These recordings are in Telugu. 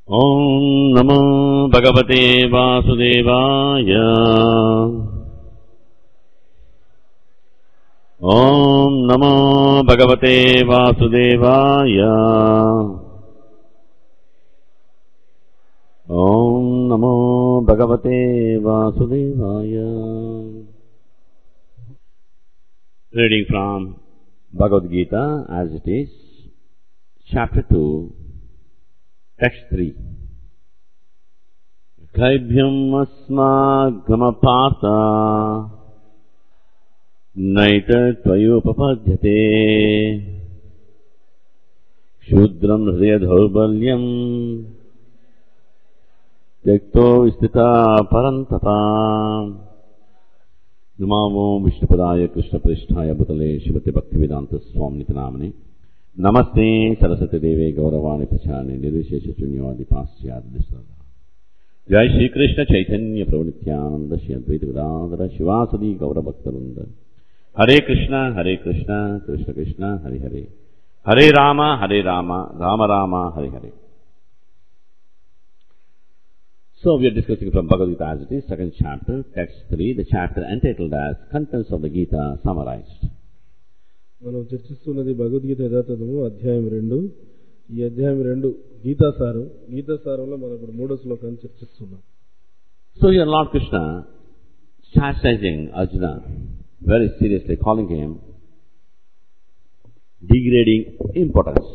ॐ नमो भगवते वासुदेवाय ॐ नमो भगवते वासुदेवाय ॐ नमो भगवते वासुदेवाय Reading from Bhagavad Gita as it is, chapter 2, text 3. कैभ्यम् अस्मागमपाता नैत त्वयोपपद्यते शूद्रम् हृदयदौर्बल्यम् त्यक्तो स्थिता परन्तपा नमामो विष्णुपदाय कृष्णप्रेष्ठाय भूतले शिवते भक्तिवेदान्तस्वामिनिति नामने नमस्ते सरस्वती देवे गौरवाणि प्रचारणे निर्विशेष शून्यवादि पाश्चात्य जय श्री कृष्ण चैतन्य प्रभु नित्यानंद श्री अद्वैत गदाधर शिवासदि गौरभक्तवृंद हरे कृष्ण हरे कृष्ण कृष्ण कृष्ण हरे हरे हरे राम हरे राम राम राम हरे हरे So we are discussing from Bhagavad Gita as it is, second chapter, text 3, the chapter entitled as Contents of the Gita Summarized. మనం చర్చిస్తున్నది భగవద్గీత యథాతథము అధ్యాయం రెండు ఈ అధ్యాయం రెండు గీతాసారం గీతాసారంలో మనం ఇప్పుడు మూడో శ్లోకాన్ని చర్చిస్తున్నాం So here Lord Krishna chastising Arjuna very seriously, calling him degrading importance.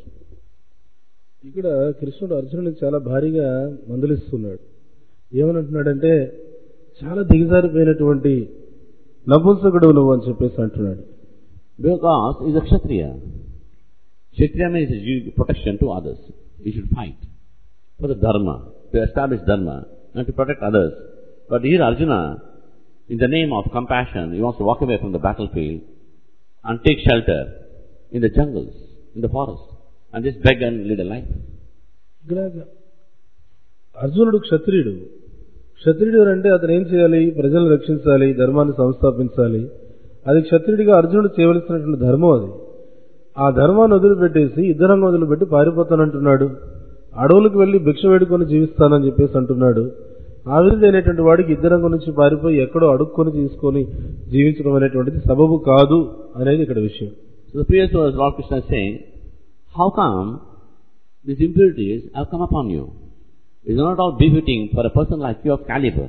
ఇక్కడ కృష్ణుడు అర్జునుడికి చాలా భారీగా మందలిస్తున్నాడు ఏమనంటున్నాడంటే చాలా దిగజారిపోయినటువంటి నపుంసకుడు నువ్వు అని చెప్పేసి అంటున్నాడు Because he's a Kshatriya. Kshatriya means you give protection to others. You should fight for the Dharma, to establish Dharma and to protect others. But here Arjuna, in the name of compassion, he wants to walk away from the battlefield and take shelter in the jungles, in the forest, and just beg and lead a life. ఇక్కడ అర్జునుడు క్షత్రియుడు క్షత్రియుడు అంటే అతను ఏం చేయాలి ప్రజలను రక్షించాలి ధర్మాన్ని సంస్థాపించాలి అది క్షత్రియుడిగా అర్జునుడు చేయవలసినటువంటి ధర్మం అది ఆ ధర్మాన్ని వదిలిపెట్టేసి ఇద్దరంగా వదిలిపెట్టి పారిపోతానంటున్నాడు అడవులకు వెళ్లి భిక్ష వేడుకొని జీవిస్తానని చెప్పేసి అంటున్నాడు ఆవిరిదైనటువంటి వాడికి ఇద్దరంగం నుంచి పారిపోయి ఎక్కడో అడుక్కొని తీసుకొని జీవించడం అనేటువంటిది సబబు కాదు అనేది ఇక్కడ విషయం So the previous verse, Lord Krishna is saying, how come these impurities have come upon you? It's not all befitting for a person like you of caliber.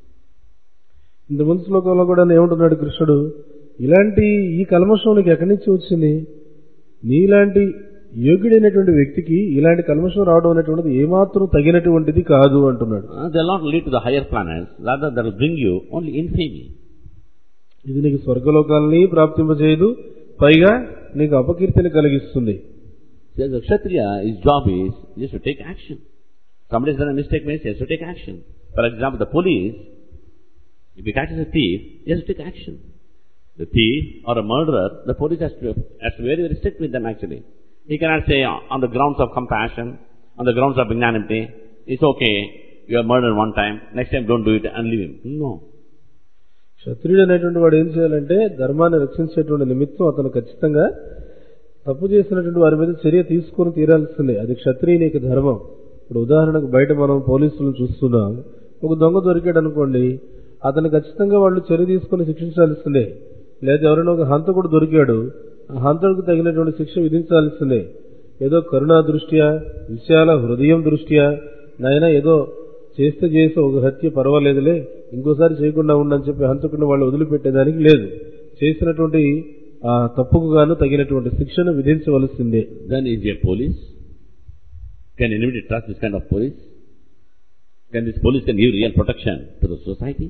ఇంత ముందు శ్లోకంలో కూడా ఏమంటున్నాడు కృష్ణుడు ఇలాంటి ఈ కల్మషం నీకు ఎక్కడి నుంచి వచ్చింది నీలాంటి యోగ్యుడైనటువంటి వ్యక్తికి ఇలాంటి కల్మషం రావడం అనేటువంటిది ఏమాత్రం తగినటువంటిది కాదు అంటున్నాడు Uh, they'll not lead to the higher planets, rather they'll bring you only infamy. ఇది నీకు స్వర్గలోకాలని ప్రాప్తింపజేయదు పైగా నీకు అపకీర్తిని కలిగిస్తుంది See, as a Kshatriya, his job is just to take action. Somebody has done a mistake, means he has to take action. For example, the police, if he catches a thief, he has to take action. The thief or a murderer, the police has to, has to be very, very strict with them actually. He cannot say uh, on the grounds of compassion, on the grounds of magnanimity, it's okay, you have murdered one time, next time don't do it and leave him. No. క్షత్రియుడు అనేటువంటి వాడు ఏం చేయాలంటే ధర్మాన్ని రక్షించేటువంటి నిమిత్తం అతను ఖచ్చితంగా తప్పు చేసినటువంటి వారి మీద చర్య తీసుకొని తీరాల్సిందే అది క్షత్రియుని యొక్క ధర్మం ఇప్పుడు ఉదాహరణకు బయట మనం పోలీసులను చూస్తున్నాం ఒక దొంగ దొరికాడు అనుకోండి అతను ఖచ్చితంగా వాళ్ళు చర్య తీసుకొని శిక్షించాల్సిందే లేదా ఎవరైనా ఒక హంతకుడు దొరికాడు ఆ హంతకుడికి తగినటువంటి శిక్ష విధించాల్సిందే ఏదో కరుణా దృష్ట్యా విశాల హృదయం దృష్ట్యా నాయన ఏదో చేస్తే చేస్తే ఒక హత్య పర్వాలేదులే ఇంకోసారి చేయకుండా ఉండని చెప్పి హంతకుడిని వాళ్ళు వదిలిపెట్టేదానికి లేదు చేసినటువంటి ఆ తప్పుకు గాను తగినటువంటి శిక్షను విధించవలసిందే Then is he a police? Can anybody trust this kind of police? Can this police can give real protection to the society?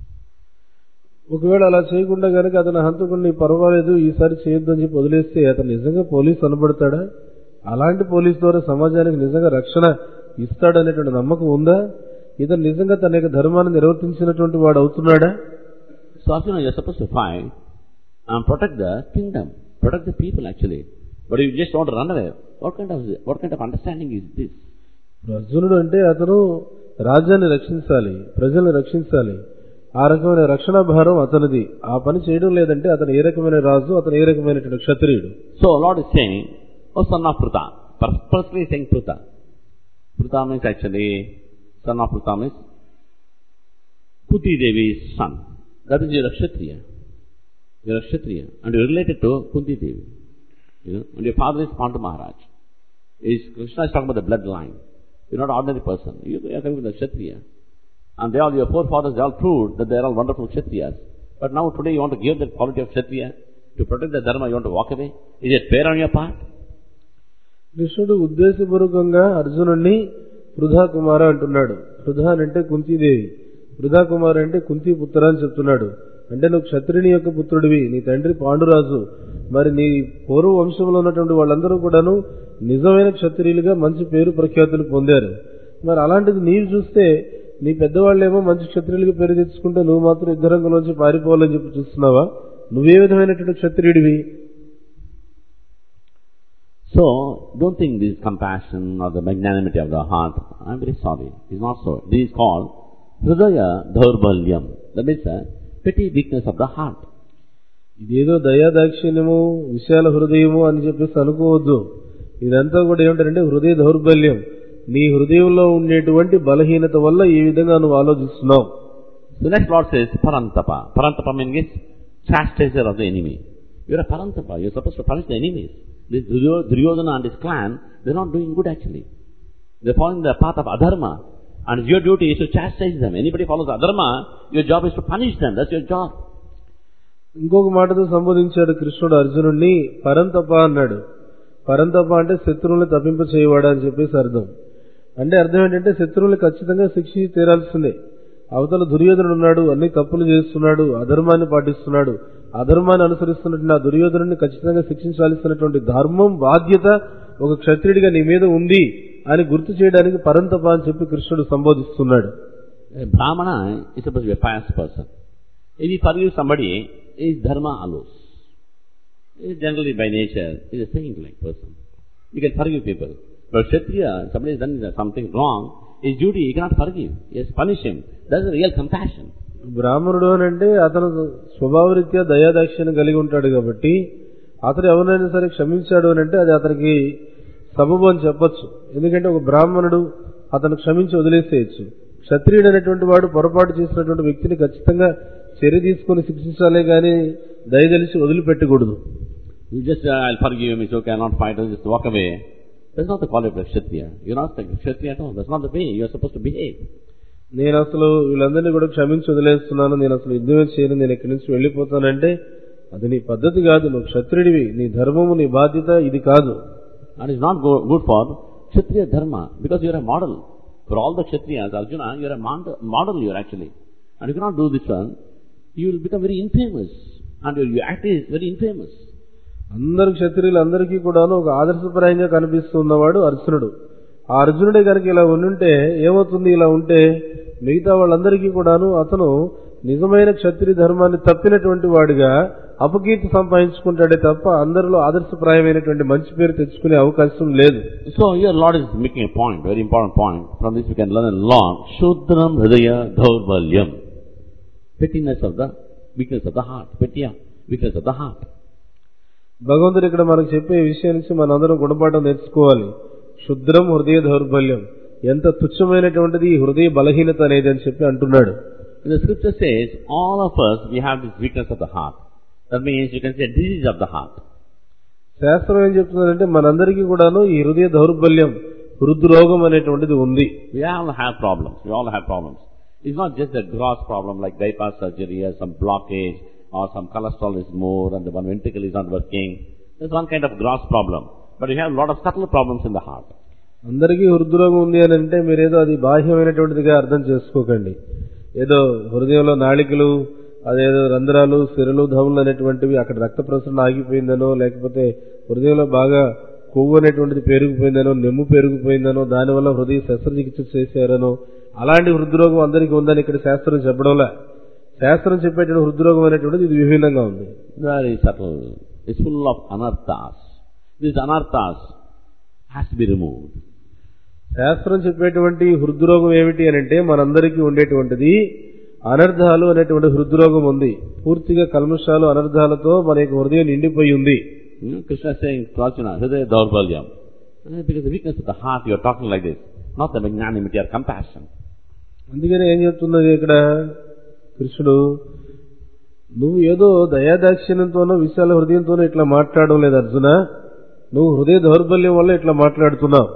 ఒకవేళ అలా చేయకుండా గనక అతను హంతకుడిని పర్వాలేదు ఈసారి చేయొద్దు అని చెప్పి వదిలేస్తే అతను నిజంగా పోలీస్ అనబడతాడా అలాంటి పోలీస్ ద్వారా సమాజానికి నిజంగా రక్షణ ఇస్తాడనేటువంటి నమ్మకం ఉందా ఇతను నిజంగా తన యొక్క ధర్మాన్ని నిర్వర్తించినటువంటి వాడు అవుతున్నాడా So Arjuna, you're supposed to fight and protect the kingdom, protect the people actually. But you just want to run away. What kind of what kind of understanding is this? ఇప్పుడు అర్జునుడు అంటే అతను రాజ్యాన్ని రక్షించాలి ప్రజల్ని రక్షించాలి ఆ రకమైన రక్షణ భారం అతనిది ఆ పని చేయడం లేదంటే అతను ఏ రకమైన రాజు అతను ఏ రకమైనటువంటి క్షత్రియుడు So Lord is saying, O son of Pruta, purposely saying Pruta, Pritha means actually, son of Pritha means Kuti Devi's son. That is your Kshatriya. You are a Kshatriya. And you are related to Kunti Devi. You know, and your father is Pandu Maharaj. Is Krishna is talking about the bloodline. You're not an ordinary person. You you are coming from the Kshatriya. And they all, your forefathers, they all proved that they are all wonderful Kshatriyas. But now today you want to give that quality of Kshatriya to protect the Dharma, you want to walk away? Is it fair on your part? కృష్ణుడు ఉద్దేశపూర్వకంగా అర్జునుడిని వృధా కుమార అంటున్నాడు వృధా అంటే కుంతీదేవి వృధా కుమార్ అంటే కుంతి పుత్ర అని చెప్తున్నాడు అంటే నువ్వు క్షత్రిని యొక్క పుత్రుడివి నీ తండ్రి పాండురాజు మరి నీ పూర్వ వంశంలో ఉన్నటువంటి వాళ్ళందరూ కూడాను నిజమైన క్షత్రియులుగా మంచి పేరు ప్రఖ్యాతులు పొందారు మరి అలాంటిది నీవు చూస్తే నీ పెద్దవాళ్ళేమో మంచి క్షత్రియులుగా పేరు తెచ్చుకుంటే నువ్వు మాత్రం యుద్ధరంగంలోంచి పారిపోవాలని చెప్పి చూస్తున్నావా నువ్వే విధమైనటువంటి క్షత్రియుడివి So, don't think this is compassion or the magnanimity of the heart. I'm very sorry. It's not so. This is called Hridaya Dhaurbalyam. That means a petty weakness of the heart. ఇదేదో దయాదాక్షిణ్యము విశాల హృదయము అని చెప్పేసి అనుకోవద్దు ఇదంతా కూడా ఏమిటంటే హృదయ దౌర్బల్యం నీ హృదయంలో ఉండేటువంటి బలహీనత వల్ల ఈ విధంగా నువ్వు ఆలోచిస్తున్నావు The next Lord says Parantapa. Parantapa means chastiser of the enemy. You're a Parantapa. You're supposed to punish the enemies. This Duryo- Duryodhana and his clan, they're not doing good actually. They're following the path of adharma. And your duty is to chastise them. Anybody follows adharma, your job is to punish them. That's your job. ఇంకొక మాటతో సంబోధించాడు కృష్ణుడు అర్జునుడిని పరంతప అన్నాడు పరంతప అంటే శత్రువుల్ని తప్పింప చేయవాడా అని చెప్పేసి అర్థం అంటే అర్థం ఏంటంటే శత్రువుల్ని ఖచ్చితంగా శిక్షించి తీరాల్సిందే అవతల దుర్యోధనుడు ఉన్నాడు అన్ని తప్పులు చేస్తున్నాడు అధర్మాన్ని పాటిస్తున్నాడు అధర్మాన్ని అనుసరిస్తున్నటువంటి ఆ దుర్యోధనుడిని ఖచ్చితంగా శిక్షించాల్సినటువంటి ధర్మం బాధ్యత ఒక క్షత్రియుడిగా నీ మీద ఉంది అని గుర్తు చేయడానికి పరంతప అని చెప్పి కృష్ణుడు సంబోధిస్తున్నాడు A Brahmana is supposed to be a pious person. If he forgives somebody, is dharma allows. He is generally by nature, he is a saint-like person. You can forgive people. But Kshatriya, somebody has done something wrong, his duty, he cannot forgive. He has to punish him. That's a real compassion. బ్రాహ్మణుడు అని అంటే అతను స్వభావరీత్యా దయాదాక్ష్యాన్ని కలిగి ఉంటాడు కాబట్టి అతను ఎవరినైనా సరే క్షమించాడు అని అంటే అది అతనికి సబబు అని చెప్పొచ్చు ఎందుకంటే ఒక బ్రాహ్మణుడు అతను క్షమించి వదిలేసేయచ్చు క్షత్రియుడు అనేటువంటి వాడు పొరపాటు చేసినటువంటి వ్యక్తిని ఖచ్చితంగా చర్య తీసుకొని శిక్షించాలే గాని దయదలిచి వదిలిపెట్టకూడదు You just, uh, I'll forgive him, it's okay, I'll not fight, I'll just walk away. That's not the quality of Kshatriya. You're not the Kshatriya at all. That's not the way you're supposed to behave. నేను అసలు వీళ్ళందరినీ కూడా క్షమించి వదిలేస్తున్నాను నేను అసలు యుద్ధమే చేయను నేను ఇక్కడి నుంచి వెళ్ళిపోతానంటే అది నీ పద్ధతి కాదు నువ్వు క్షత్రుడివి నీ ధర్మము నీ బాధ్యత ఇది కాదు And it's not go, good for Kshatriya Dharma because you're a model. For all the Kshatriyas, Arjuna, you're a mod- model you're actually. And if you cannot do this one, you will become very infamous. And your, your act is very infamous. అందరు క్షత్రియులు అందరికీ కూడాను ఒక ఆదర్శప్రాయంగా కనిపిస్తున్నవాడు అర్జునుడు ఆ అర్జునుడే కనుక ఇలా ఉండుంటే ఏమవుతుంది ఇలా ఉంటే మిగతా వాళ్ళందరికీ కూడాను అతను నిజమైన క్షత్రియ ధర్మాన్ని తప్పినటువంటి వాడిగా అపకీర్తి సంపాదించుకుంటాడే తప్ప అందరిలో ఆదర్శప్రాయమైనటువంటి మంచి పేరు తెచ్చుకునే అవకాశం లేదు So your Lord is making a point, very important point. From this we can learn a lot. Shudram Hridaya Dhaurbalyam. Pettiness of the, weakness of the heart. Petya, weakness of the heart. భగవంతుడు ఇక్కడ మనకు చెప్పే విషయం నుంచి మనందరం గుణపాఠం నేర్చుకోవాలి శుద్రం హృదయ దౌర్బల్యం ఎంత తుచ్చమైనటువంటిది ఈ హృదయ బలహీనత అనేది అని చెప్పి అంటున్నాడు And the scripture says, all of us, we have this weakness of the heart. That means you can say disease of the heart. శాస్త్రం ఏం చెప్తుందంటే మనందరికీ కూడాను ఈ హృదయ దౌర్బల్యం హృద్రోగం అనేటువంటిది ఉంది We all have problems. We all have problems. It's not just a gross problem like bypass surgery or some blockage or some cholesterol is more and the one ventricle is not working. There's one kind of gross problem. But you have a lot of subtle problems in the heart. అందరికీ హృద్రోగం ఉంది అని అంటే మీరేదో అది బాహ్యమైనటువంటిదిగా అర్థం చేసుకోకండి ఏదో హృదయంలో నాళికలు అదేదో రంధ్రాలు సిరలు ధములు అనేటువంటివి అక్కడ రక్త ప్రసరణ ఆగిపోయిందనో లేకపోతే హృదయంలో బాగా కొవ్వు అనేటువంటిది పెరిగిపోయిందనో నెమ్ము పెరిగిపోయిందనో దానివల్ల హృదయ శస్త్రచికిత్స చేశారనో అలాంటి హృద్రోగం అందరికీ ఉందని ఇక్కడ శాస్త్రం చెప్పడంలే శాస్త్రం చెప్పేటువంటి హృద్రోగం అనేటువంటిది ఇది విభిన్నంగా ఉంది Very subtle. It's full of anarthas. These anarthas has to be removed. శాస్త్రం చెప్పేటువంటి హృద్రోగం ఏమిటి అని అంటే మనందరికీ ఉండేటువంటిది అనర్థాలు అనేటువంటి హృద్రోగం ఉంది పూర్తిగా కల్మషాలు అనర్థాలతో మన యొక్క హృదయం నిండిపోయి ఉంది You know, Krishna is saying to Arjuna, Hridaya Daurbalyam. Uh, Because the weakness of the heart, you are talking like this. not the magnanimity or compassion. అందుకని ఏం చెప్తున్నది ఇక్కడ కృష్ణుడు నువ్వు ఏదో దయాదాక్షిణ్యంతోనో విశాల హృదయంతోనో ఇట్లా మాట్లాడడం లేదు అర్జున నువ్వు హృదయ దౌర్బల్యం వల్ల ఇట్లా మాట్లాడుతున్నావు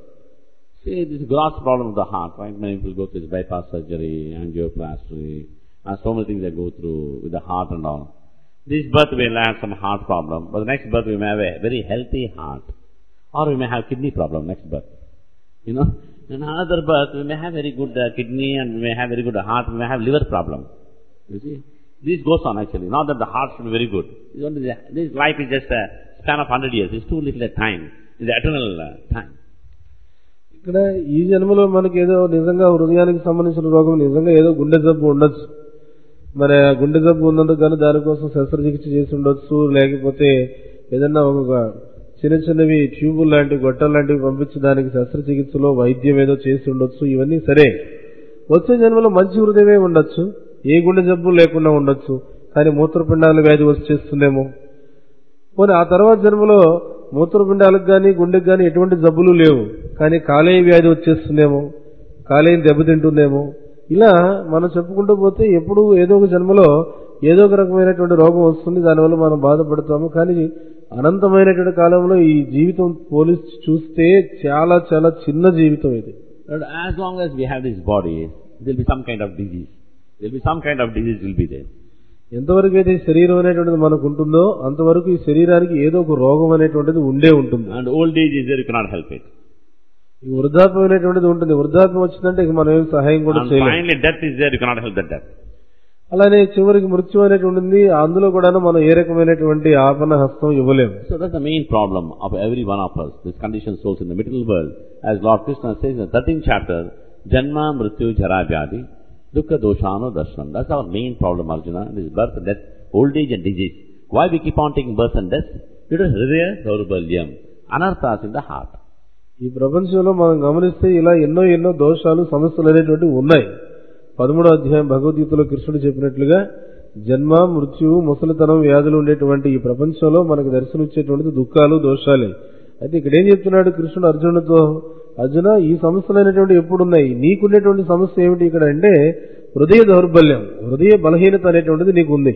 See, this gross problem of the heart, right? Many people go through this bypass surgery, angioplasty, and so many things they go through with the heart and all. This birth we will have some heart problem, but the next birth we may have a very healthy heart. Or we may have kidney problem next birth. You know, in another birth we may have very good uh, kidney and we may have very good heart, we may have liver problem. You see? This goes on actually. Not that the heart should be very good. It's only the- This life is just a span of hundred years. It's too little a time. It's eternal uh, time. ఇక్కడ ఈ జన్మలో మనకి ఏదో నిజంగా హృదయానికి సంబంధించిన రోగం నిజంగా ఏదో గుండె జబ్బు ఉండొచ్చు మరి ఆ గుండె జబ్బు ఉన్నందుకు కానీ దానికోసం శస్త్రచికిత్స చేసి ఉండొచ్చు లేకపోతే ఏదన్నా ఒక చిన్న చిన్నవి ట్యూబులు లాంటివి గొట్టలు లాంటివి పంపించి దానికి శస్త్రచికిత్సలో వైద్యం ఏదో చేసి ఉండొచ్చు ఇవన్నీ సరే వచ్చే జన్మలో మంచి హృదయమే ఉండొచ్చు ఏ గుండె జబ్బు లేకుండా ఉండొచ్చు కానీ మూత్రపిండాల వ్యాధి వచ్చేస్తుందేమో పోనీ ఆ తర్వాత జన్మలో మూత్రపిండాలకు కానీ గుండెకి కానీ ఎటువంటి జబ్బులు లేవు కానీ కాలేయ వ్యాధి వచ్చేస్తుందేమో కాలేయం దెబ్బతింటుందేమో ఇలా మనం చెప్పుకుంటూ పోతే ఎప్పుడు ఏదో ఒక జన్మలో ఏదో ఒక రకమైనటువంటి రోగం వస్తుంది దానివల్ల మనం బాధపడతాము కానీ అనంతమైనటువంటి కాలంలో ఈ జీవితం పోలీస్ చూస్తే చాలా చాలా చిన్న జీవితం ఇది But as long as we have this body, there will be some kind of disease. There will be some kind of disease will be there. ఎంతవరకు అయితే ఈ శరీరం అనేటువంటిది మనకు ఉంటుందో అంతవరకు ఈ శరీరానికి ఏదో ఒక రోగం అనేటువంటిది ఉండే ఉంటుంది And old age is there, you cannot help it. ఈ వృద్ధాప్యం అనేటువంటిది ఉంటుంది వృద్ధాప్యం వచ్చిందంటే ఇక మనం ఏం సహాయం కూడా And చేయలేం finally death is there, you cannot help that death. అలానే చివరికి మృత్యు అనేటువంటిది అందులో కూడా మనం ఏ రకమైనటువంటి ఆపణ హస్తం ఇవ్వలేము So that's the main problem of every one of us, this conditioned souls in the material world. As Lord Krishna says in the 13th chapter, Janma Mrityu Jara Vyadi, Dukkha Doshano Darshanam. That's our main problem, Arjuna, this birth and death, old age and disease. Why we keep on taking birth and death? Because Hridaya Daurbalyam, anarthas in the heart. ఈ ప్రపంచంలో మనం గమనిస్తే ఇలా ఎన్నో ఎన్నో దోషాలు సమస్యలు అనేటువంటివి ఉన్నాయి పదమూడో అధ్యాయం భగవద్గీతలో కృష్ణుడు చెప్పినట్లుగా జన్మ మృత్యువు ముసలితనం వ్యాధులు ఉండేటువంటి ఈ ప్రపంచంలో మనకు దర్శనమిచ్చేటువంటిది దుఃఖాలు దోషాలే అయితే ఇక్కడ ఏం చెప్తున్నాడు కృష్ణుడు అర్జునుడితో అర్జున ఈ సమస్యలు అనేటువంటి ఎప్పుడు ఉన్నాయి నీకుండేటువంటి సమస్య ఏమిటి ఇక్కడ అంటే హృదయ దౌర్బల్యం హృదయ బలహీనత అనేటువంటిది నీకు ఉంది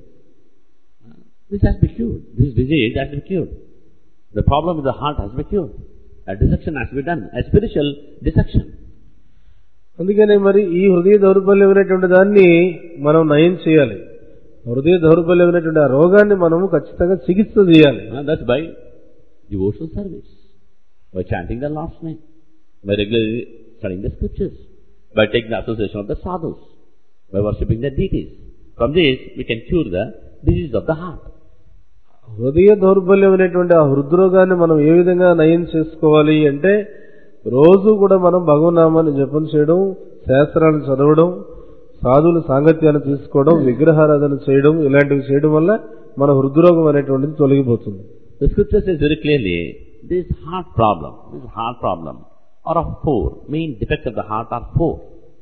This has to be cured. This disease has to be cured. The problem with the heart has to be cured. A dissection has to be done. A spiritual dissection. అందుకనే మరి ఈ హృదయ దౌర్బల్యం అనేటువంటి దాన్ని మనం నయం చేయాలి హృదయ దౌర్బల్యం అనేటువంటి ఆ రోగాన్ని మనము ఖచ్చితంగా చికిత్స చేయాలి Uh, that's by devotional service, by chanting the Lord's name, by regularly studying the scriptures, by taking the association of the sadhus, by worshipping the deities. From this, we can cure the disease of the heart. హృదయ దౌర్బల్యం అనేటువంటి ఆ హృద్రోగాన్ని మనం ఏ విధంగా నయం చేసుకోవాలి అంటే రోజు కూడా మనం భగవన్నామాన్ని జపం చేయడం శాస్త్రాలను చదవడం సాధువుల సాంగత్యాన్ని తీసుకోవడం విగ్రహారాధన చేయడం ఇలాంటివి చేయడం వల్ల మన హృద్రోగం అనేటువంటిది తొలగిపోతుంది The scripture says very clearly, this heart problem, this heart problem, are of four. Main defects of the heart are four.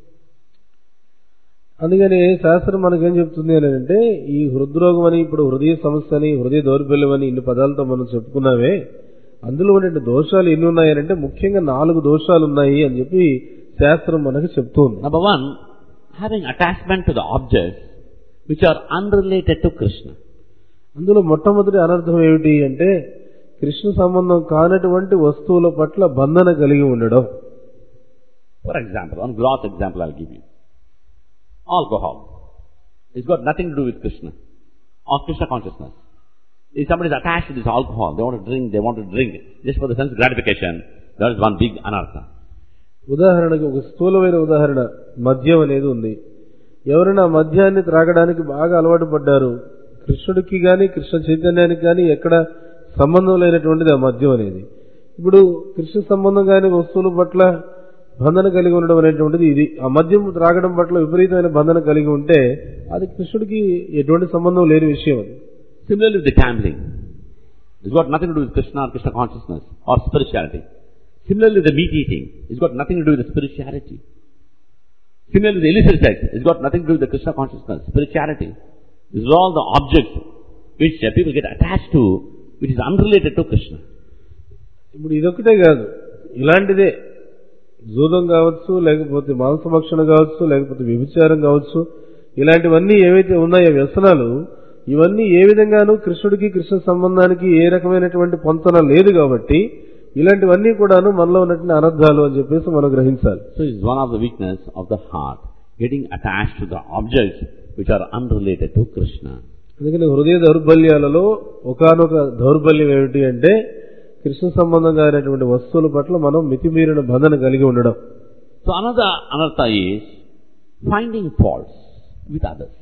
అందుకని శాస్త్రం మనకేం చెప్తుంది అని అంటే ఈ హృద్రోగం అని ఇప్పుడు హృదయ సమస్య అని హృదయ దౌర్బల్యం అని ఇన్ని పదాలతో మనం చెప్పుకున్నామే అందులో ఉండే దోషాలు ఎన్ని ఉన్నాయనంటే ముఖ్యంగా నాలుగు దోషాలు ఉన్నాయి అని చెప్పి శాస్త్రం మనకు చెప్తుంది Number one, having attachment to the objects which are unrelated to Krishna. అందులో మొట్టమొదటి అనర్థం ఏమిటి అంటే కృష్ణ సంబంధం కానటువంటి వస్తువుల పట్ల బంధన కలిగి ఉండడం For example, one gross example I'll give you. Alcohol. It's got nothing to do with Krishna or Krishna consciousness. If somebody is attached to this alcohol, they want to drink, they want to drink just for the sense gratification, that is one big anartha. ఉదాహరణకి ఒక స్థూలమైన ఉదాహరణ మద్యం అనేది ఉంది ఎవరైనా మద్యాన్ని త్రాగడానికి బాగా అలవాటు పడ్డారు కృష్ణుడికి గాని కృష్ణ చైతన్యానికి గాని ఎక్కడ సంబంధం లేనటువంటిది ఆ మద్యం అనేది ఇప్పుడు కృష్ణ సంబంధం కాని వస్తువుల పట్ల బంధన కలిగి ఉండడం అనేటువంటిది ఇది ఆ మద్యం త్రాగడం పట్ల విపరీతమైన బంధన కలిగి ఉంటే అది కృష్ణుడికి ఎటువంటి సంబంధం లేని విషయం అది Similarly with the gambling. It's got nothing to do with Krishna or Krishna consciousness or spirituality. Similarly with the meat eating. It's got nothing to do with the spirituality. Similarly with the illicit sex. It's got nothing to do with the Krishna consciousness, spirituality. These are all the objects which uh, people get attached to, which is unrelated to Krishna. ఇప్పుడు ఇదొక్కటే కాదు ఇలాంటిదే జూదం కావచ్చు లేకపోతే మాంసభక్షణ కావచ్చు లేకపోతే వ్యభిచారం కావచ్చు ఇలాంటివన్నీ ఏవైతే ఉన్నాయో వ్యసనాలు ఇవన్నీ ఏ విధంగానూ కృష్ణుడికి కృష్ణ సంబంధానికి ఏ రకమైనటువంటి పొంతన లేదు కాబట్టి ఇలాంటివన్నీ కూడాను మనలో ఉన్నటువంటి అనర్థాలు అని చెప్పేసి మనం గ్రహించాలి So it's one of the weakness of the heart, getting attached to the objects which are unrelated to Krishna. అందుకని హృదయ దౌర్బల్యాలలో ఒకానొక దౌర్బల్యం ఏమిటి అంటే కృష్ణ సంబంధంగా అయినటువంటి వస్తువుల పట్ల మనం మితిమీరిన బంధన కలిగి ఉండడం So another anartha is finding faults with others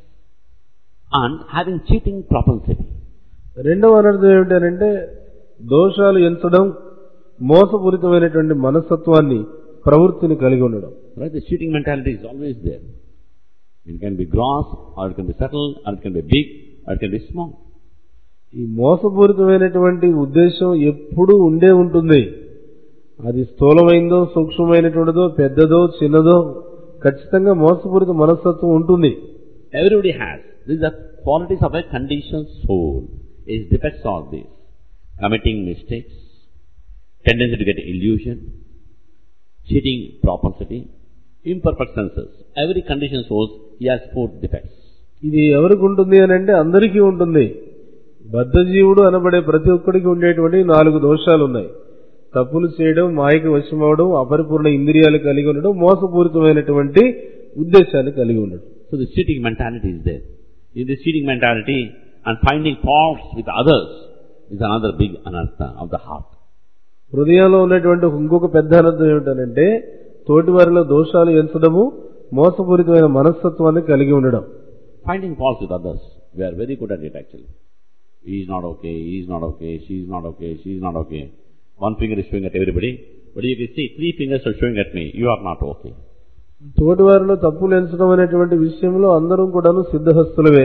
and having cheating propensity. రెండవ అనర్థం ఏమిటంటే దోషాలు ఎంచడం మోసపూరితమైనటువంటి మనస్తత్వాన్ని ప్రవృత్తిని కలిగి ఉండడం Right? The cheating mentality is always there. It can be gross, or it can be subtle, or it can be big, or it can be small. ఈ మోసపూరితమైనటువంటి ఉద్దేశం ఎప్పుడూ ఉండే ఉంటుంది అది స్థూలమైందో సూక్ష్మమైనటువంటిదో పెద్దదో చిన్నదో ఖచ్చితంగా మోసపూరిత మనస్తత్వం ఉంటుంది Everybody has. These are qualities of a conditioned soul. It depicts all this. Committing mistakes, tendency to get illusion, cheating propensity, imperfect senses. Every conditioned soul, he has four defects. ఇది ఎవరికి ఉంటుంది అని అంటే అందరికీ ఉంటుంది బద్ధజీవుడు అనబడే ప్రతి ఒక్కడికి ఉండేటువంటి నాలుగు దోషాలు ఉన్నాయి తప్పులు చేయడం మాయకి వశమవడం అపరిపూర్ణ ఇంద్రియాలు కలిగి ఉండడం మోసపూరితమైనటువంటి ఉద్దేశాన్ని కలిగి ఉండడం So the cheating mentality is there. In this cheating mentality and finding faults with others is another big anartha of the heart. హృదయంలో ఉన్నటువంటి ఇంకొక పెద్ద అర్థం ఏమిటనంటే తోటి వారిలో దోషాలు ఎంచడము మోసపూరితమైన మనస్తత్వాన్ని కలిగి ఉండడం Finding faults with others. We are very good at it actually. He is not okay, he is not okay, she is not okay, she is not okay. One finger is showing at everybody, but you can see three fingers are showing at me. You are not okay. తోటి వారిలో తప్పులు ఎంచడం అనేటువంటి విషయంలో అందరం కూడాను సిద్ధహస్తులవే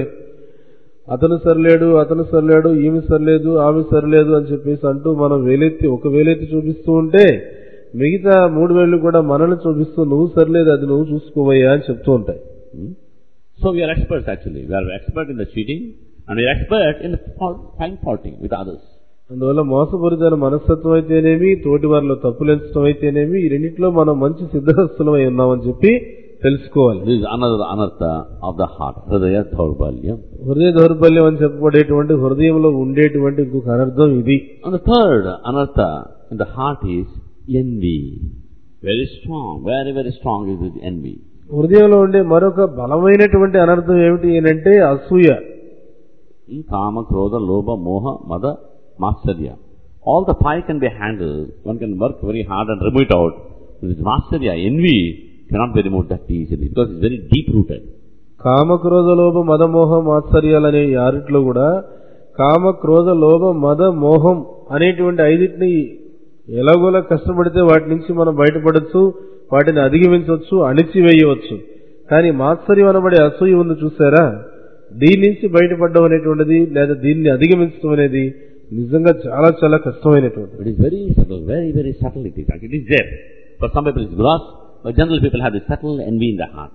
అతను సరిలేడు అతను సరిలేడు ఈమె సరిలేదు ఆమె సరిలేదు అని చెప్పేసి అంటూ మనం వేలెత్తి ఒక వేలెత్తి చూపిస్తూ ఉంటే మిగతా మూడు వేళ్ళు కూడా మనల్ని చూపిస్తూ నువ్వు సరిలేదు అది నువ్వు చూసుకోవయ్యా అని చెప్తూ ఉంటాయి Hmm? So we are experts actually. We are expert in the cheating and we are expert in the fault, find faulting with others. అందువల్ల మోసపూరితమైన మనస్తత్వం అయితేనేమి తోటి వారిలో తప్పులు ఎంచడం అయితేనేమి ఈ రెండింటిలో మనం మంచి సిద్ధహస్తులమై ఉన్నామని చెప్పి తెలుసుకోవాలి This is another anartha of the heart. Hridaya Dhaurbalyam. హృదయ దౌర్బల్యం అని చెప్పబడేటువంటి హృదయంలో ఉండేటువంటి ఇంకొక అనర్థం ఇది And the third anartha in the heart is envy. Very strong, very, very strong is this envy. హృదయంలో ఉండే మరొక బలమైనటువంటి అనర్థం ఏమిటి అంటే అసూయ Hmm? Kama, Krodha, Lobha, Moha, Mada, Matsarya. All the five can be handled. One can work very hard and remove it out. This Matsarya, envy, cannot be removed that easily because it's very deep rooted. కామ క్రోధ లోభ మద మోహం మాత్సర్యాలు అనే ఈ ఆరిట్లో కూడా కామ క్రోధ లోభ మద మోహం అనేటువంటి ఐదింటిని ఎలాగోలా కష్టపడితే వాటి నుంచి మనం బయటపడచ్చు వాటిని అధిగమించవచ్చు అణిచివేయవచ్చు కానీ మాత్సర్యం అనబడే అసూయ ఉంది చూసారా దీని నుంచి బయటపడడం అనేటువంటిది లేదా దీన్ని అధిగమించడం అనేది నిజంగా చాలా చాలా కష్టమైనటువంటిది It is very subtle, very, very subtle it is. It is there. For some people it's gross, but general people have this subtle envy in their heart.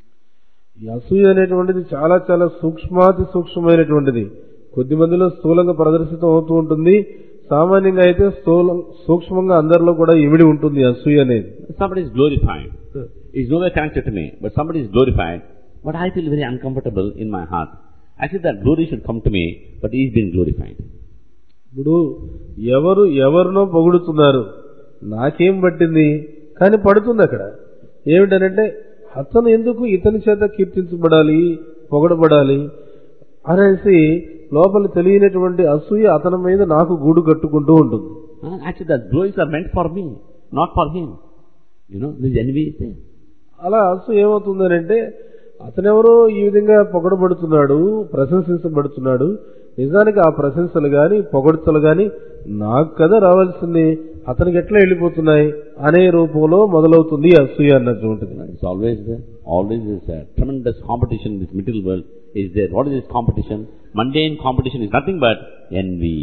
ఈ అసూయ అనేటువంటిది చాలా చాలా సూక్ష్మాతి సూక్ష్మమైనటువంటిది కొద్ది మందిలో స్థూలంగా ప్రదర్శితం అవుతూ ఉంటుంది సామాన్యంగా అయితే స్థూలం సూక్ష్మంగా అందరిలో కూడా ఇమిడి ఉంటుంది ఈ అసూయ అనేది Somebody is glorified. Is nowhere connected to me, but somebody is glorified, but I feel very uncomfortable in my heart. Actually that glory should come to me, but he is being glorified. ఇప్పుడు ఎవరు ఎవరినో పొగుడుతున్నారు నాకేం పట్టింది కానీ పడుతుంది అక్కడ ఏమిటనంటే అతను ఎందుకు ఇతని చేత కీర్తించబడాలి పొగడబడాలి అనేసి లోపల తెలియనటువంటి అసూయ అతని మీద నాకు గూడు కట్టుకుంటూ ఉంటుంది Huh? Actually that glories are meant for me, not for him. You know, this envy is there. అలా అసలు ఏమవుతుందనంటే అతనెవరో ఈ విధంగా పొగడబడుతున్నాడు ప్రశంసించబడుతున్నాడు నిజానికి ఆ ప్రశంసలు గాని పొగడ్తలు గాని నాకు కదా రావాల్సింది అతనికి ఎట్లా వెళ్ళిపోతున్నాయి అనే రూపంలో మొదలవుతుంది ఈ అసూయ అన్నటువంటిది It's always there. Always is a tremendous competition in this material world is there. What is this competition? Mundane competition is nothing but envy.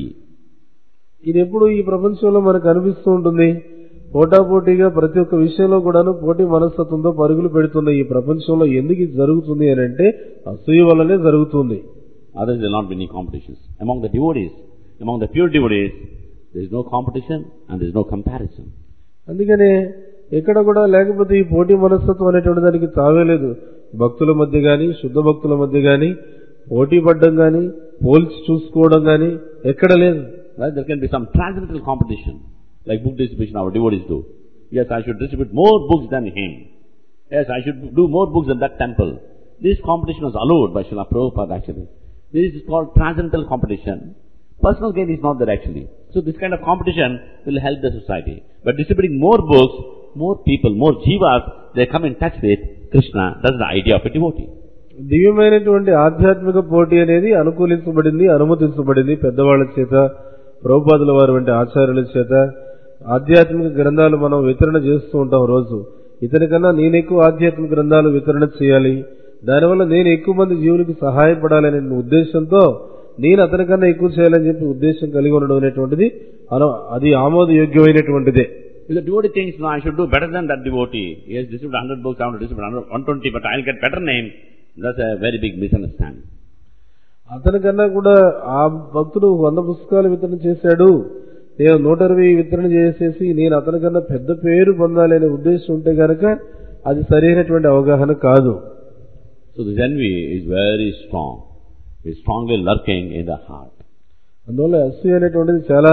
ఇది ఎప్పుడు ఈ ప్రపంచంలో మనకు అనిపిస్తూ ఉంటుంది పోటాపోటీగా ప్రతి ఒక్క విషయంలో కూడాను పోటీ మనస్తత్వంతో పరుగులు పెడుతున్న ఈ ప్రపంచంలో ఎందుకు ఇది జరుగుతుంది అని అంటే అసూయ వల్లనే జరుగుతుంది Others will not be any competitions. Among the devotees, among the pure devotees, there is no competition and there is no comparison. అందుకనే ఇక్కడ కూడా లేకపోతే ఈ పోటీ మనస్తత్వం అనేటువంటి దానికి తావే లేదు భక్తుల మధ్య గాని శుద్ధ భక్తుల మధ్య గాని పోటీ పడ్డం గాని పోల్చి చూసుకోవడం గాని ఎక్కడ లేదు Right? There can be some transcendental competition, like book distribution our devotees do. Yes, I should distribute more books than him. Yes, I should do more books than that temple. This competition was allowed by Srila Prabhupada actually. This is called transcendental competition. Personal gain is not there actually. So this kind of competition will help the society. But distributing more books, more people, more jivas, they come in touch with Krishna. That's the idea of a devotee. దివ్యమైనటువంటి ఆధ్యాత్మిక పోటీ అనేది అనుకూలించబడింది అనుమతించబడింది పెద్దవాళ్ల చేత ప్రభుపాదుల వారి వంటి ఆచార్యుల చేత ఆధ్యాత్మిక గ్రంథాలు మనం వితరణ చేస్తూ ఉంటాం రోజు ఇతనికన్నా నేను ఎక్కువ ఆధ్యాత్మిక గ్రంథాలు వితరణ చేయాలి దానివల్ల నేను ఎక్కువ మంది జీవునికి సహాయపడాలనే ఉద్దేశంతో నేను అతనికన్నా ఎక్కువ చేయాలని చెప్పి ఉద్దేశం కలిగి ఉండడం అనేటువంటిది అన- అది ఆమోదయోగ్యమైనటువంటిదే If the devotee thinks, no, I should do better than that devotee. He has distributed 100 books, I want to distribute 100 120, but I'll get better name. That's a very big misunderstanding. అతనికన్నా కూడా ఆ భక్తుడు వంద పుస్తకాలు వితరణ చేశాడు నేను నూట ఇరవై వితరణ చేసేసి నేను అతనికన్నా పెద్ద పేరు పొందాలి అనే ఉద్దేశం ఉంటే గనక అది సరైనటువంటి అవగాహన కాదు So this envy is very strong. It's strongly lurking in the heart. అందువల్ల అసూయ అనేటువంటిది చాలా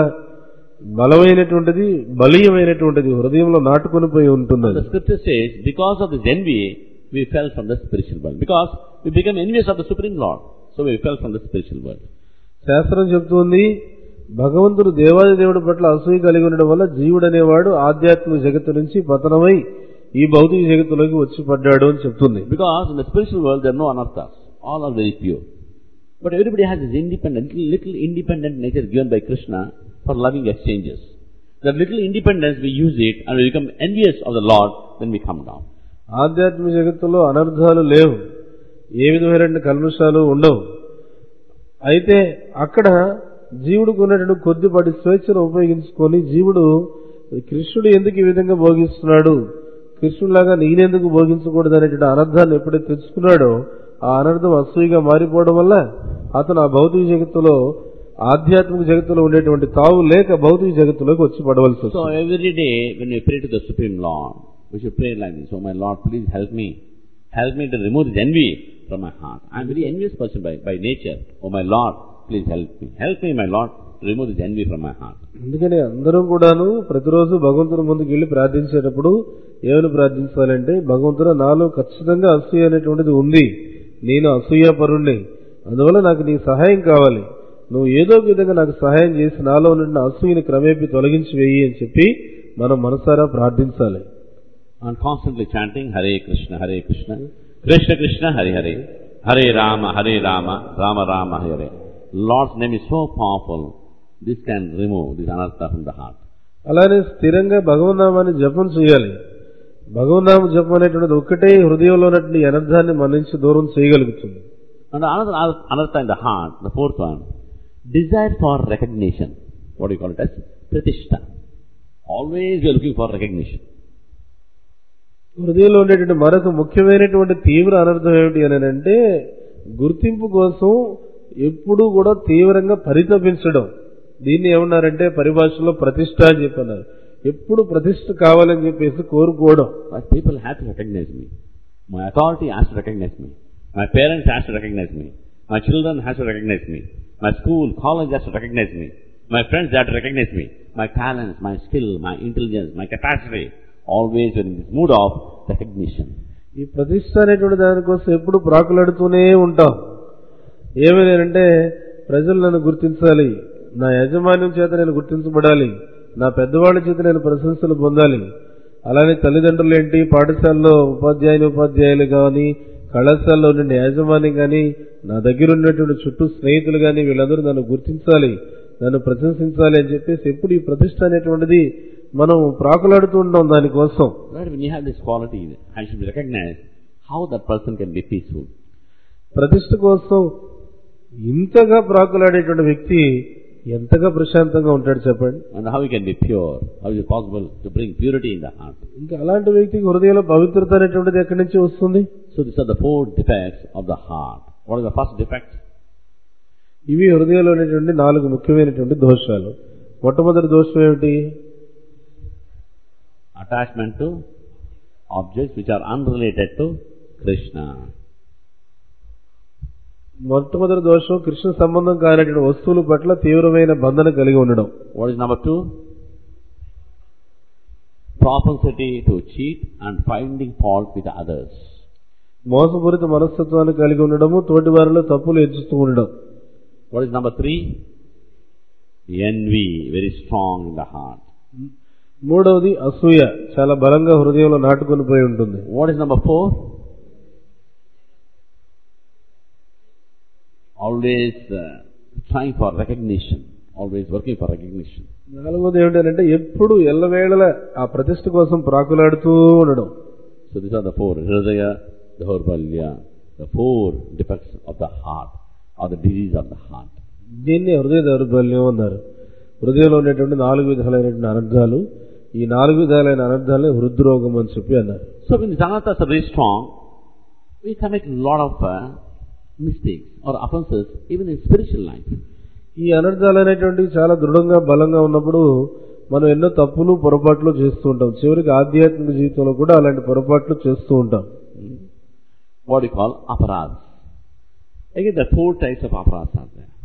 బలమైనటువంటిది బలీయమైనటువంటిది హృదయంలో నాటుకొని పోయి ఉంటుంది The అది. scripture says, because of this envy, we fell from the spiritual world. Because we became envious of the Supreme Lord. So we fell from the spiritual world. శాస్త్రం చెప్తుంది భగవంతుడు దేవాది దేవుడి పట్ల అసూయ కలిగి ఉండడం వల్ల జీవుడు అనేవాడు ఆధ్యాత్మిక జగత్తు నుంచి పతనమై ఈ భౌతిక జగత్తులోకి వచ్చి పడ్డాడు అని చెప్తుంది Because in the spiritual world there are no anarthas. All are very pure. But everybody has this independent, little, little independent nature given by Krishna for loving exchanges. That little independence we use it and we become envious of the Lord, then we come down. ఆధ్యాత్మిక జగత్తులో అనర్థాలు లేవు ఏ విధమైన కల్మషాలు ఉండవు అయితే అక్కడ జీవుడికి ఉన్నటువంటి కొద్దిపాటి స్వేచ్ఛను ఉపయోగించుకొని జీవుడు కృష్ణుడు ఎందుకు ఈ విధంగా భోగిస్తున్నాడు కృష్ణుడిలాగా నేనెందుకు భోగించకూడదు అనేటువంటి అనర్థాన్ని ఎప్పుడైతే తెచ్చుకున్నాడో ఆ అనర్థం అసూయిగా మారిపోవడం వల్ల అతను ఆ భౌతిక జగత్తులో ఆధ్యాత్మిక జగత్తులో ఉండేటువంటి తావు లేక భౌతిక జగత్తులోకి వచ్చి పడవలసి So వస్తుంది every day when we pray to the Supreme Lord, we should pray like this, Oh my Lord, please help me. Help me to remove this envy from my heart. I am a very envious person by, by nature. Oh my Lord, please help me. Help me, my Lord, to remove this envy from my heart. అందుకని అందరం కూడాను ప్రతిరోజు భగవంతుని ముందుకు వెళ్ళి ప్రార్థించేటప్పుడు ఏమని ప్రార్థించాలంటే భగవంతుడు నాలో ఖచ్చితంగా అసూయ అనేటువంటిది ఉంది నేను అసూయాపరుణ్ణి అందువల్ల నాకు నీ సహాయం కావాలి నువ్వు ఏదో ఒక విధంగా నాకు సహాయం చేసి నాలో ఉన్న అసూయని క్రమేపీ తొలగించి వేయి అని చెప్పి మనం మనసారా ప్రార్థించాలి And constantly chanting Hare Krishna, Hare Krishna, Krishna Krishna, Hare Hare, Hare Rama, Hare Rama, Rama Rama, Hare. Lord's name is so powerful, this can remove this anartha from the heart. అలానే స్థిరంగా భగవన్నామాన్ని జపం చేయాలి భగవన్నామ జపం అనేటువంటిది ఒక్కటే హృదయంలో ఉన్నటువంటి ఈ అనర్థాన్ని మన నుంచి దూరం చేయగలుగుతుంది And another anartha in the heart, the fourth one, desire for recognition. What do you call it as? Pratishta. Always we are looking for recognition. హృదయంలో ఉండేటువంటి మరొక ముఖ్యమైనటువంటి తీవ్ర అనర్థం ఏమిటి అని అంటే గుర్తింపు కోసం ఎప్పుడూ కూడా తీవ్రంగా పరితపించడం దీన్ని ఏమన్నారంటే పరిభాషలో ప్రతిష్ట అని చెప్పన్నారు ఎప్పుడు ప్రతిష్ట కావాలని చెప్పేసి కోరుకోవడం But people have to recognize me. My authority has to recognize me. My parents has to recognize me. My children has to recognize me. My school, college has to recognize me. My friends have to recognize me. My talents, my skill, my intelligence, my capacity. Always we're in this mood of recognition. ఈ ప్రతిష్ట అనేటువంటి దానికోసం ఎప్పుడు ప్రాకులాడుతూనే ఉంటాం ఏమైనారంటే ప్రజలు నన్ను గుర్తించాలి నా యాజమాన్యం చేత నేను గుర్తించబడాలి నా పెద్దవాళ్ళ చేత నేను ప్రశంసలు పొందాలి అలానే తల్లిదండ్రులు ఏంటి పాఠశాలలో ఉపాధ్యాయుని ఉపాధ్యాయులు కానీ కళాశాలలో ఉండే యాజమాన్యం కానీ నా దగ్గర ఉన్నటువంటి చుట్టూ స్నేహితులు కానీ వీళ్ళందరూ నన్ను గుర్తించాలి నన్ను ప్రశంసించాలి అని చెప్పేసి ఎప్పుడు ఈ ప్రతిష్ట అనేటువంటిది మనం ప్రాకులాడుతూ ఉంటాం దానికోసం Right? When you have this quality, I should be recognized. How that person can be peaceful. ప్రతిష్ట కోసం ఇంతగా ప్రాకులాడేటువంటి వ్యక్తి ఎంతగా ప్రశాంతంగా ఉంటాడు చెప్పండి And how he can be pure. How is it possible to bring purity in the heart? ఇంకా అలాంటి వ్యక్తికి హృదయంలో పవిత్రత అనేటువంటిది ఎక్కడి నుంచి వస్తుంది So these are the four defects of the heart. What is the first defect? ఇవి హృదయంలో ఉన్నటువంటి నాలుగు ముఖ్యమైనటువంటి దోషాలు మొట్టమొదటి దోషం ఏమిటి Attachment to objects which are unrelated to Krishna. మొట్టమొదటి దోషం కృష్ణ సంబంధం కానటువంటి వస్తువుల పట్ల తీవ్రమైన బంధన కలిగి ఉండడం What is number two? Propensity to cheat and finding fault with others. మోసపూరిత మనస్తత్వాన్ని కలిగి ఉండడము తోటి వారిలో తప్పులు ఎంచుతూ ఉండడం What is number three? Envy, very strong in the heart. మూడవది అసూయ చాలా బలంగా హృదయంలో నాటుకొని పోయి ఉంటుంది What is number four? Always uh, trying for recognition, always working for recognition. నాలుగవది ఏమిటంటే ఎప్పుడు ఎల్లవేళల ఆ ప్రతిష్ట కోసం ప్రాకులాడుతూ ఉండడం So these are the four, Hridaya, Dhaurbalya, the four defects of the heart, or the disease of the heart. దీన్ని హృదయ దౌర్బల్యం అన్నారు హృదయంలో ఉండేటువంటి నాలుగు విధాలైనటువంటి అనర్థాలు ఈ నాలుగు విధాలైన అనర్థాలే హృద్రోగం అని చెప్పి అన్నారు So when the janatas are very strong, we commit a lot of uh, mistakes or offenses even in spiritual life. ఈ అనర్థాలు అనేటువంటివి చాలా దృఢంగా బలంగా ఉన్నప్పుడు మనం ఎన్నో తప్పులు పొరపాట్లు చేస్తూ ఉంటాం చివరికి ఆధ్యాత్మిక జీవితంలో కూడా అలాంటి పొరపాట్లు చేస్తూ ఉంటాం Hmm. What do you call aparadhas? Again, there are four types of aparadhas are there.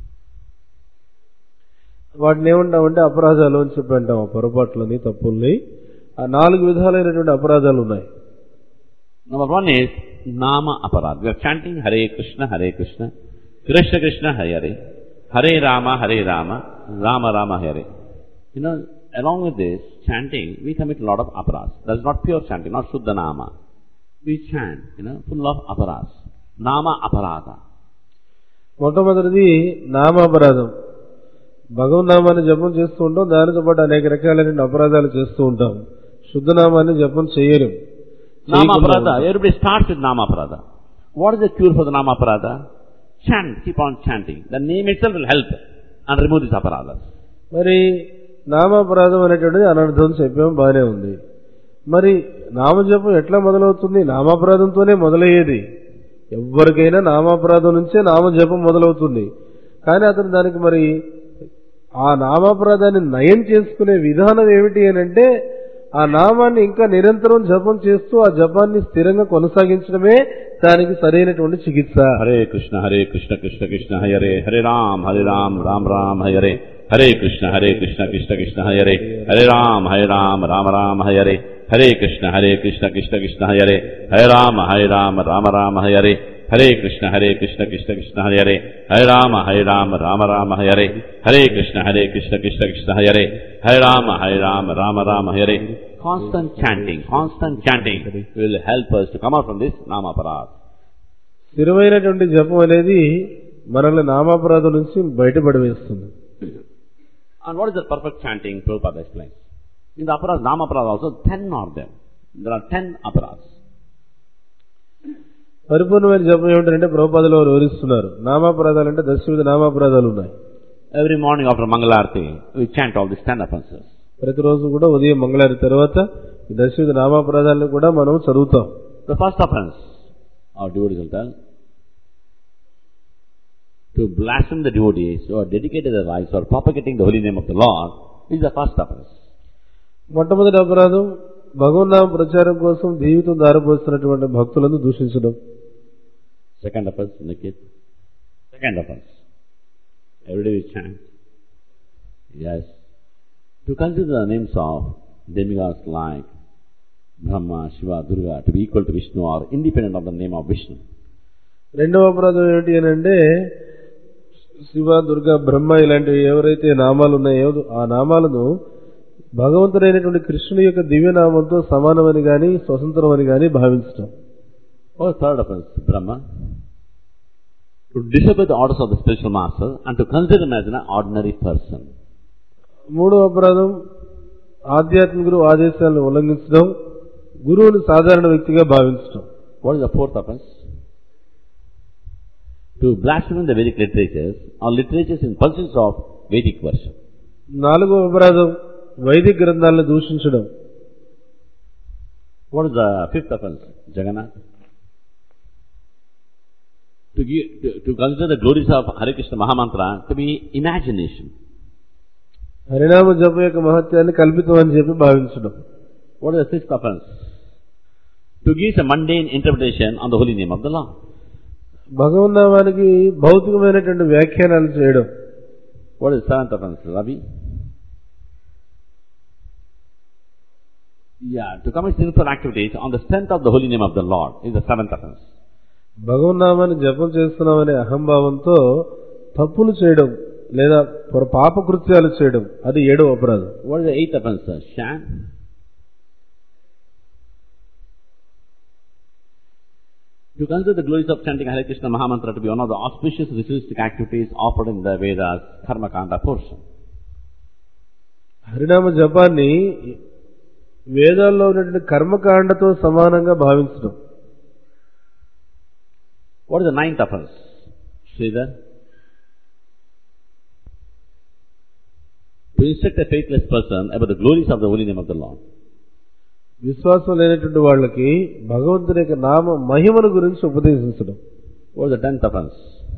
వాటిని ఏమంటామంటే అపరాధాలు అని చెప్పి అంటాం ఆ పొరపాట్లని తప్పుల్ని ఆ నాలుగు విధాలైనటువంటి అపరాధాలు ఉన్నాయి Number one is Nama Aparad. We are chanting Hare Krishna, Hare Krishna, Krishna Krishna, Hare Hare, Hare Rama, Hare Rama, Rama Rama, Hare. You know, along with this chanting, we commit a lot of aparads. That's not pure chanting, not Shuddha Nama. We chant, you know, full of aparads. Nama Aparada. మొట్టమొదటిది నామాపరాధం భగవన్నామాన్ని జపం చేస్తూ ఉంటాం దానితో పాటు అనేక రకాలైన అపరాధాలు చేస్తూ ఉంటాం శుద్ధనామాన్ని జపం చేయలేం Nama చేయకుండా Aparada. ఉంటాం. Everybody starts with Nama Aparada. What is the cure for the Nama Aparada? Chant, keep on chanting. The name itself will help and remove these aparadas. మరి నామాపరాధం అనేటువంటిది అనర్థం చెప్పాం బానే ఉంది మరి నామజపం ఎట్లా మొదలవుతుంది నామాపరాధంతోనే మొదలయ్యేది ఎవరికైనా నామాపరాధం నుంచే నామజపం మొదలవుతుంది కానీ అతను దానికి మరి ఆ నామాపరాధాన్ని నయం చేసుకునే విధానం ఏమిటి అని అంటే ఆ నామాన్ని ఇంకా నిరంతరం జపం చేస్తూ ఆ జపాన్ని స్థిరంగా కొనసాగించడమే దానికి సరైనటువంటి చికిత్స Hare Krishna, Hare Krishna, Krishna Krishna, Hare Hare Ram, Hare Ram, Ram Ram, Hare Hare Krishna, Hare Krishna, Krishna Krishna, Hare Hare Ram, Hare Ram, Ram Ram, Hare Hare Krishna, Hare Krishna, Krishna Krishna, Hare Hare Ram, Hare Ram, Ram Ram, Hare Hare Krishna, Hare Krishna, Krishna Krishna, Hare Hare Ram, Hare Ram, Ram Ram, Hare Hare Krishna, Hare Krishna, Krishna Krishna, Hare Hare Ram, Hare Ram, Ram Ram, Hare Constant chanting, constant chanting will help us to come out from this Namaparad. స్థిరమైనటువంటి జపం అనేది మనల్ని నామాపరాధం నుంచి బయటపడవేస్తుంది And what is the perfect chanting? Prabhupada explains. In the aparas, Nama aparas also, ten are there. There are ten aparas. పరిపూర్ణమైన జపం ఏమిటంటే ప్రభుపాదలో వారు వివరిస్తున్నారు నామాపరాధాలు అంటే దశవిధ నామాపరాధాలు ఉన్నాయి Every morning after Mangalarti, we chant all these ten offenses. ప్రతిరోజు కూడా ఉదయం మంగళవారి తర్వాత ఈ దశవిధ నామాపరాధాలను కూడా మనం చదువుతాం The first offense, our devotees will tell, to blaspheme the devotees who are dedicated their lives or propagating the holy name of the Lord is the first offense. మొట్టమొదటి అపరాధం భగవన్నామ ప్రచారం కోసం జీవితం దారిపోస్తున్నటువంటి భక్తులను దూషించడం Second offense, Nikit. Second offense. Every day we chant. Yes. To consider the names of demigods like Brahma, Shiva, Durga to be equal to Vishnu or independent of the name of Vishnu. రెండవ అపరాధం ఏమిటి అని అంటే శివ దుర్గా బ్రహ్మ ఇలాంటివి ఎవరైతే నామాలు ఉన్నాయో ఆ నామాలను భగవంతుడైనటువంటి కృష్ణుని యొక్క దివ్యనామంతో సమానమని గాని స్వతంత్రమని గాని భావించటం Or third offense, Brahma. To disobey the orders of the spiritual master and to consider him as an ordinary person. మూడవ అపరాధం ఆధ్యాత్మిక గురువు ఆదేశాలను ఉల్లంఘించడం గురువుని సాధారణ వ్యక్తిగా భావించడం What is the fourth offense? To blaspheme the Vedic literatures or literatures in pursuit of Vedic worship. నాలుగవ అపరాధం వైదిక గ్రంథాలను దూషించడం What is the fifth offense, Jagannath? To, give, to, to consider the glories of Hare Krishna Mahamantra to be imagination. హరినామ జపం యొక్క మహత్యాన్ని కల్పితం అని చెప్పి భావించడం What is the sixth offense? To give a mundane interpretation on the holy name of the Lord. భగవన్నామానికి భౌతికమైనటువంటి వ్యాఖ్యానాలు చేయడం What is the seventh offense, Ravi? Yeah, to commit sinful activities on the strength of the holy name of the Lord is the seventh offense. భగవన్నామాన్ని జపం చేస్తున్నామనే అహంభావంతో తప్పులు చేయడం లేదా పొర- పాప కృత్యాలు చేయడం అది ఏడవ అపరాధం What is the eighth offense, sir? Shan? To consider the glories of chanting Hare Krishna Mahamantra to be one of the auspicious ritualistic activities offered in the Vedas Karma Kanda portion. హరినామ జపాన్ని వేదాల్లో ఉన్నటువంటి కర్మకాండతో సమానంగా భావించడం What is the ninth offense? Sridhar? To instruct a faithless person about the glories of the holy name of the Lord. విశ్వాసం లేనటువంటి వాళ్ళకి భగవంతుని యొక్క నామ మహిమను గురించి ఉపదేశించడం What is the tenth offense?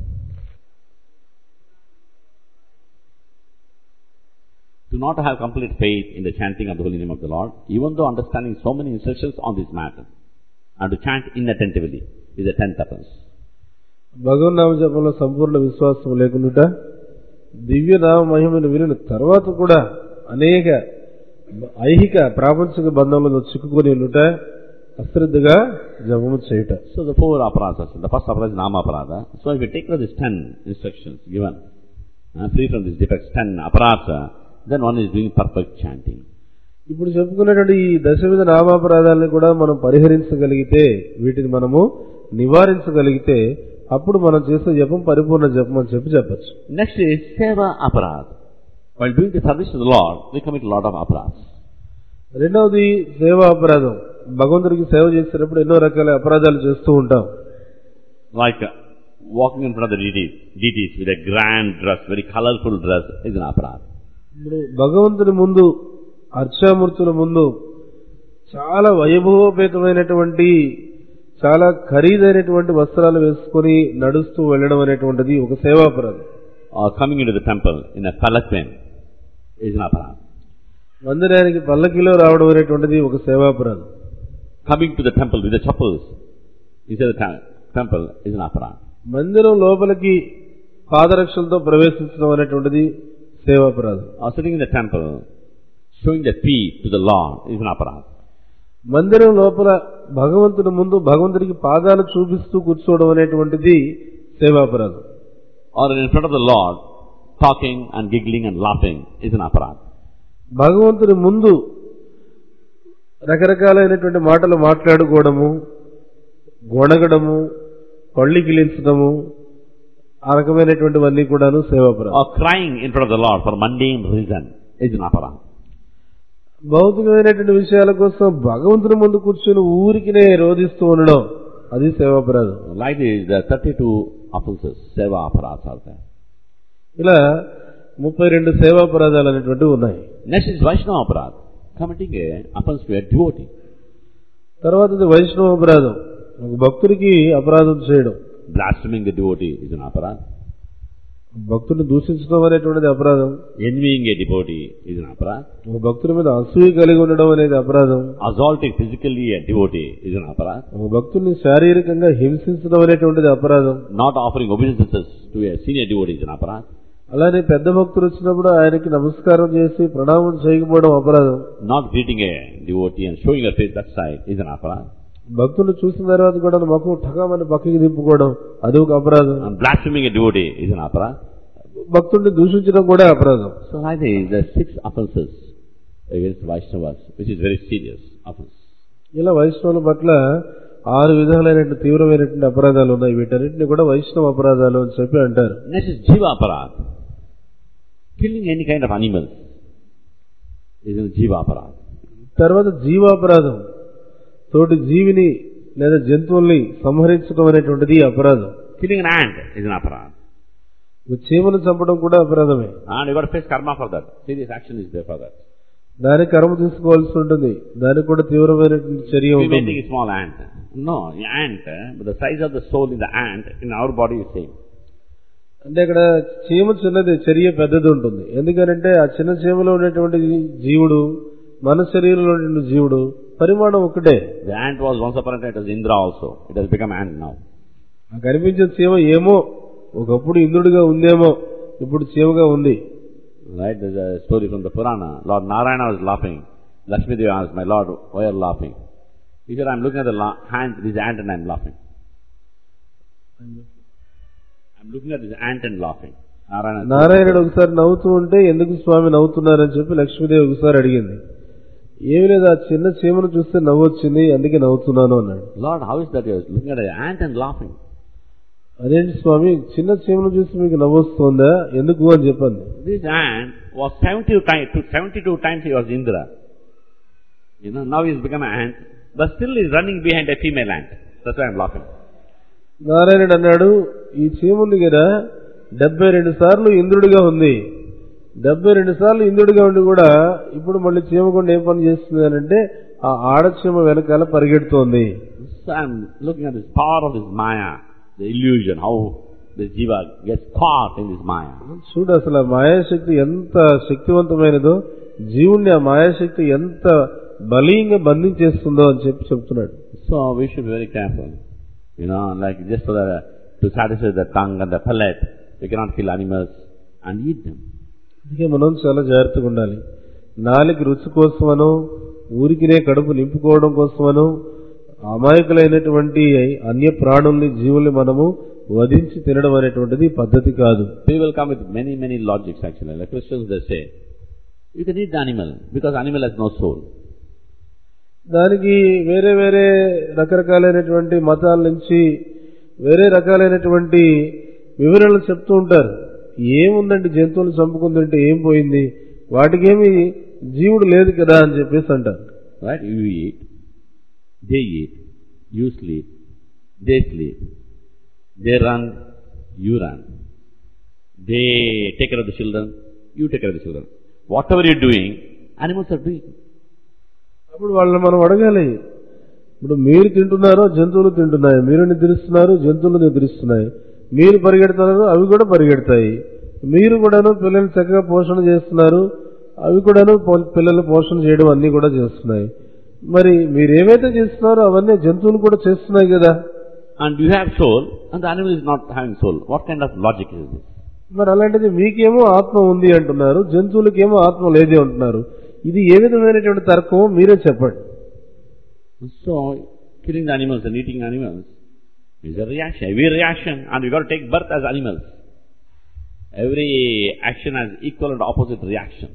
To not have complete faith in the chanting of the holy name of the Lord, even though understanding so many instructions on this matter, and to chant inattentively is the tenth offense. భగవన్ నామ జపంలో సంపూర్ణ విశ్వాసం లేకుండా దివ్య నామ మహిమను వినిన తర్వాత కూడా అనేక ఐహిక ప్రాపంచిక బంధంలో చిక్కుకొని ఉండుట అశ్రద్ధగా జపము చేయుట So the four aparadhas, the first aparadha is nama aparadha. So if you take note of these ten instructions given, uh, free from these defects, ten aparadha, then one is doing perfect chanting. ఇప్పుడు చెప్పుకున్నటువంటి ఈ దశవిధ నామాపరాధాలను కూడా మనం పరిహరించగలిగితే వీటిని మనము నివారించగలిగితే అప్పుడు మనం చేసే జపం పరిపూర్ణ జపం అని చెప్పి చెప్పచ్చు Next is seva aparadha. While doing the service to the Lord, we commit a lot of aparadhas. రెండవది సేవా అపరాధం భగవంతుడికి సేవ చేసేటప్పుడు ఎన్నో రకాల అపరాధాలు చేస్తూ ఉంటాం Like uh, walking in front of the deities, deities with a grand dress, very colorful dress is an aparadha. ఇప్పుడు భగవంతుని ముందు అర్చామూర్తుల ముందు చాలా వైభవోపేతమైనటువంటి చాలా ఖరీదైనటువంటి వస్త్రాలు వేసుకొని నడుస్తూ వెళ్ళడం అనేటువంటిది ఒక సేవాపరాధం Or coming into the temple in a palanquin is an aparadha. మందిరానికి పల్లకిలో రావడం అనేటువంటిది ఒక సేవాపరాధం Coming to the temple with the chappals inside the ta- temple is an aparadha. మందిరం లోపలికి పాదరక్షలతో ప్రవేశించడం అనేటువంటిది సేవాపరాధం Or sitting in the temple, showing the feet to the Lord is an aparadha. మందిరం లోపల భగవంతుని ముందు భగవంతుడికి పాదాలు చూపిస్తూ కూర్చోవడం అనేటువంటిది సేవాపరాధం Or in front of the Lord, talking and giggling and laughing is an aparadha. భగవంతుని ముందు రకరకాలైనటువంటి మాటలు మాట్లాడుకోవడము గొణగడము పళ్ళి గిలించడము ఆ రకమైనటువంటివన్నీ కూడాను సేవాపరాధం Or crying in front of the Lord for mundane reason is an aparadha. భౌతికమైనటువంటి విషయాల కోసం భగవంతుని ముందు కూర్చొని ఊరికినే రోధిస్తూ ఉండడం అది సేవాపరాధం Like this, there are 32 offenses, seva aparadhas are there. ఇలా ముప్పై రెండు సేవాపరాధాలు అనేటువంటివి ఉన్నాయి Next is Vaishnava aparadha, committing a offense to a devotee. తర్వాత ఇది వైష్ణవ అపరాధం ఒక భక్తుడికి అపరాధం చేయడం Blaspheming the devotee is an aparadha. భక్తుడిని దూషించడం అనేటువంటిది అపరాధం Envying a devotee is an aparadha. ఒక భక్తుడి మీద అసూయ కలిగి ఉండడం అనేది అపరాధం Assaulting physically a devotee is an aparadha. ఒక భక్తుడిని శారీరకంగా హింసించడం అనేటువంటిది అపరాధం Not offering obeisances to a senior devotee is an aparadha. అలానే పెద్ద భక్తుడు వచ్చినప్పుడు ఆయనకి నమస్కారం చేసి ప్రణామం చేయకపోవడం అపరాధం Not greeting a devotee and showing your face that side is an aparadha. భక్తుడిని చూసిన తర్వాత కూడా ముఖం ఠగామని పక్కకి దింపుకోవడం అది ఒక అపరాధం And blaspheming a devotee is an aparadha. భక్తుడిని దూషించడం కూడా అపరాధం So like this, there are six offenses against Vaishnavas, which is very serious offense. ఇలా వైష్ణవుల పట్ల ఆరు విధాలైనటువంటి తీవ్రమైనటువంటి అపరాధాలు ఉన్నాయి వీటన్నిటిని కూడా వైష్ణవ అపరాధాలు అని చెప్పి అంటారు Next is Jiva aparadha. Killing any kind of animals is a Jiva aparadha. తర్వాత జీవాపరాధం తోటి జీవిని లేదా జంతువుల్ని సంహరించడం అనేటువంటిది అపరాధం Killing an ant is an aparadha. ఒక చీమను చంపడం కూడా అపరాధమే And you got to face karma for that. Serious action is there for that. దానికి కర్మ తీసుకోవాల్సి ఉంటుంది దానికి కూడా తీవ్రమైనటువంటి చర్య We may ఉంటుంది think a small ant. No, the ant, eh, but the size of the soul in the ant in our body is same. అంటే ఇక్కడ చీమ చిన్నది చర్య పెద్దది ఉంటుంది ఎందుకనంటే ఆ చిన్న చీమలో ఉన్నటువంటి జీవుడు మన శరీరంలో ఉన్నటువంటి జీవుడు పరిమాణం ఒకటే The ant was once upon a time, it was Indra also. It has become ant now. ఆ కనిపించే చీమ ఏమో ఒకప్పుడు ఇంద్రుడిగా ఉందేమో ఇప్పుడు చీమగా ఉంది Right? There's a story from the Purana. Lord Narayana was laughing. Lakshmi Devi asked, My Lord, why are you laughing? He said, I'm looking at the la- ant, this ant and I'm laughing. I'm looking at this ant and laughing. Narayana said, నారాయణుడు ఒకసారి నవ్వుతూ ఉంటే ఎందుకు స్వామి నవ్వుతున్నారని చెప్పి లక్ష్మీదేవి ఒకసారి అడిగింది ఏమి లేదు ఆ చిన్న చీమను చూస్తే నవ్వు వచ్చింది అందుకే నవ్వుతున్నాను అన్నాడు Lord, how is that you're looking at an ant and laughing? అదేంటి స్వామి చిన్న చీమను చూసి మీకు నవ్వు వస్తుందా ఎందుకు అని చెప్పండి This ant was 70 times, 72 times he was Indra. You know, now he's become an ant, but still he's running behind a female ant. That's why I'm laughing. నారాయణుడు అన్నాడు ఈ చీమ ఉంది కదా డెబ్బై రెండు సార్లు ఇంద్రుడిగా ఉంది డెబ్బై రెండు సార్లు ఇంద్రుడిగా ఉండి కూడా ఇప్పుడు మళ్ళీ చీమకుండా ఏం పని చేస్తుంది అని అంటే ఆ ఆడచీమ వెనకాల పరిగెడుతోంది So I'm looking at this power of this Maya, the illusion, how the jiva gets caught in this Maya. చూడు అసలు ఆ మాయాశక్తి ఎంత శక్తివంతమైనదో జీవుణ్ణి ఆ మాయాశక్తి ఎంత బలీయంగా బంధించేస్తుందో అని చెప్పి చెప్తున్నాడు So we should be very careful. You know, like just for the, to satisfy the tongue and the palate, we cannot kill animals and eat them. అందుకే మనం చాలా జాగ్రత్తగా ఉండాలి నాలుగు రుచి కోసమనో ఊరికినే కడుపు నింపుకోవడం కోసమనో అమాయకులైనటువంటి అన్య ప్రాణుల్ని జీవుల్ని మనము వధించి తినడం అనేటువంటిది పద్ధతి కాదు People come with many, many logics actually. Like Christians they say, you can eat the animal because animal has no soul. దానికి వేరే వేరే రకరకాలైనటువంటి మతాల నుంచి వేరే రకాలైనటువంటి వివరణలు చెప్తూ ఉంటారు ఏముందండి జంతువులు చంపుకుని తింటే ఏం పోయింది వాటికేమి జీవుడు లేదు కదా అని చెప్పేసి అంటారు Right? You eat, they eat, you sleep, they sleep, they run, you run. They take care of the children, you take care of the children. Whatever you're doing, animals are doing. అప్పుడు వాళ్ళని మనం అడగాలి ఇప్పుడు మీరు తింటున్నారో జంతువులు తింటున్నాయి మీరు నిద్రిస్తున్నారు జంతువులు నిద్రిస్తున్నాయి మీరు పరిగెడుతున్నారు అవి కూడా పరిగెడతాయి మీరు కూడాను పిల్లల్ని చక్కగా పోషణ చేస్తున్నారు అవి కూడాను పో- పిల్లలు పోషణ చేయడం అన్ని కూడా చేస్తున్నాయి మరి మీరు ఏవైతే చేస్తున్నారో అవన్నీ జంతువులు కూడా చేస్తున్నాయి కదా And you have soul, and the animal is not having soul. What kind of logic is this? మరి అలాంటిది మీకేమో ఆత్మ ఉంది అంటున్నారు జంతువులకేమో ఆత్మ లేదే అంటున్నారు ఇది ఏ విధమైనటువంటి తర్కమో మీరే చెప్పండి So, killing the animals and eating animals is a reaction, every reaction, and we got to take birth as animals. Every action has equal and opposite reaction.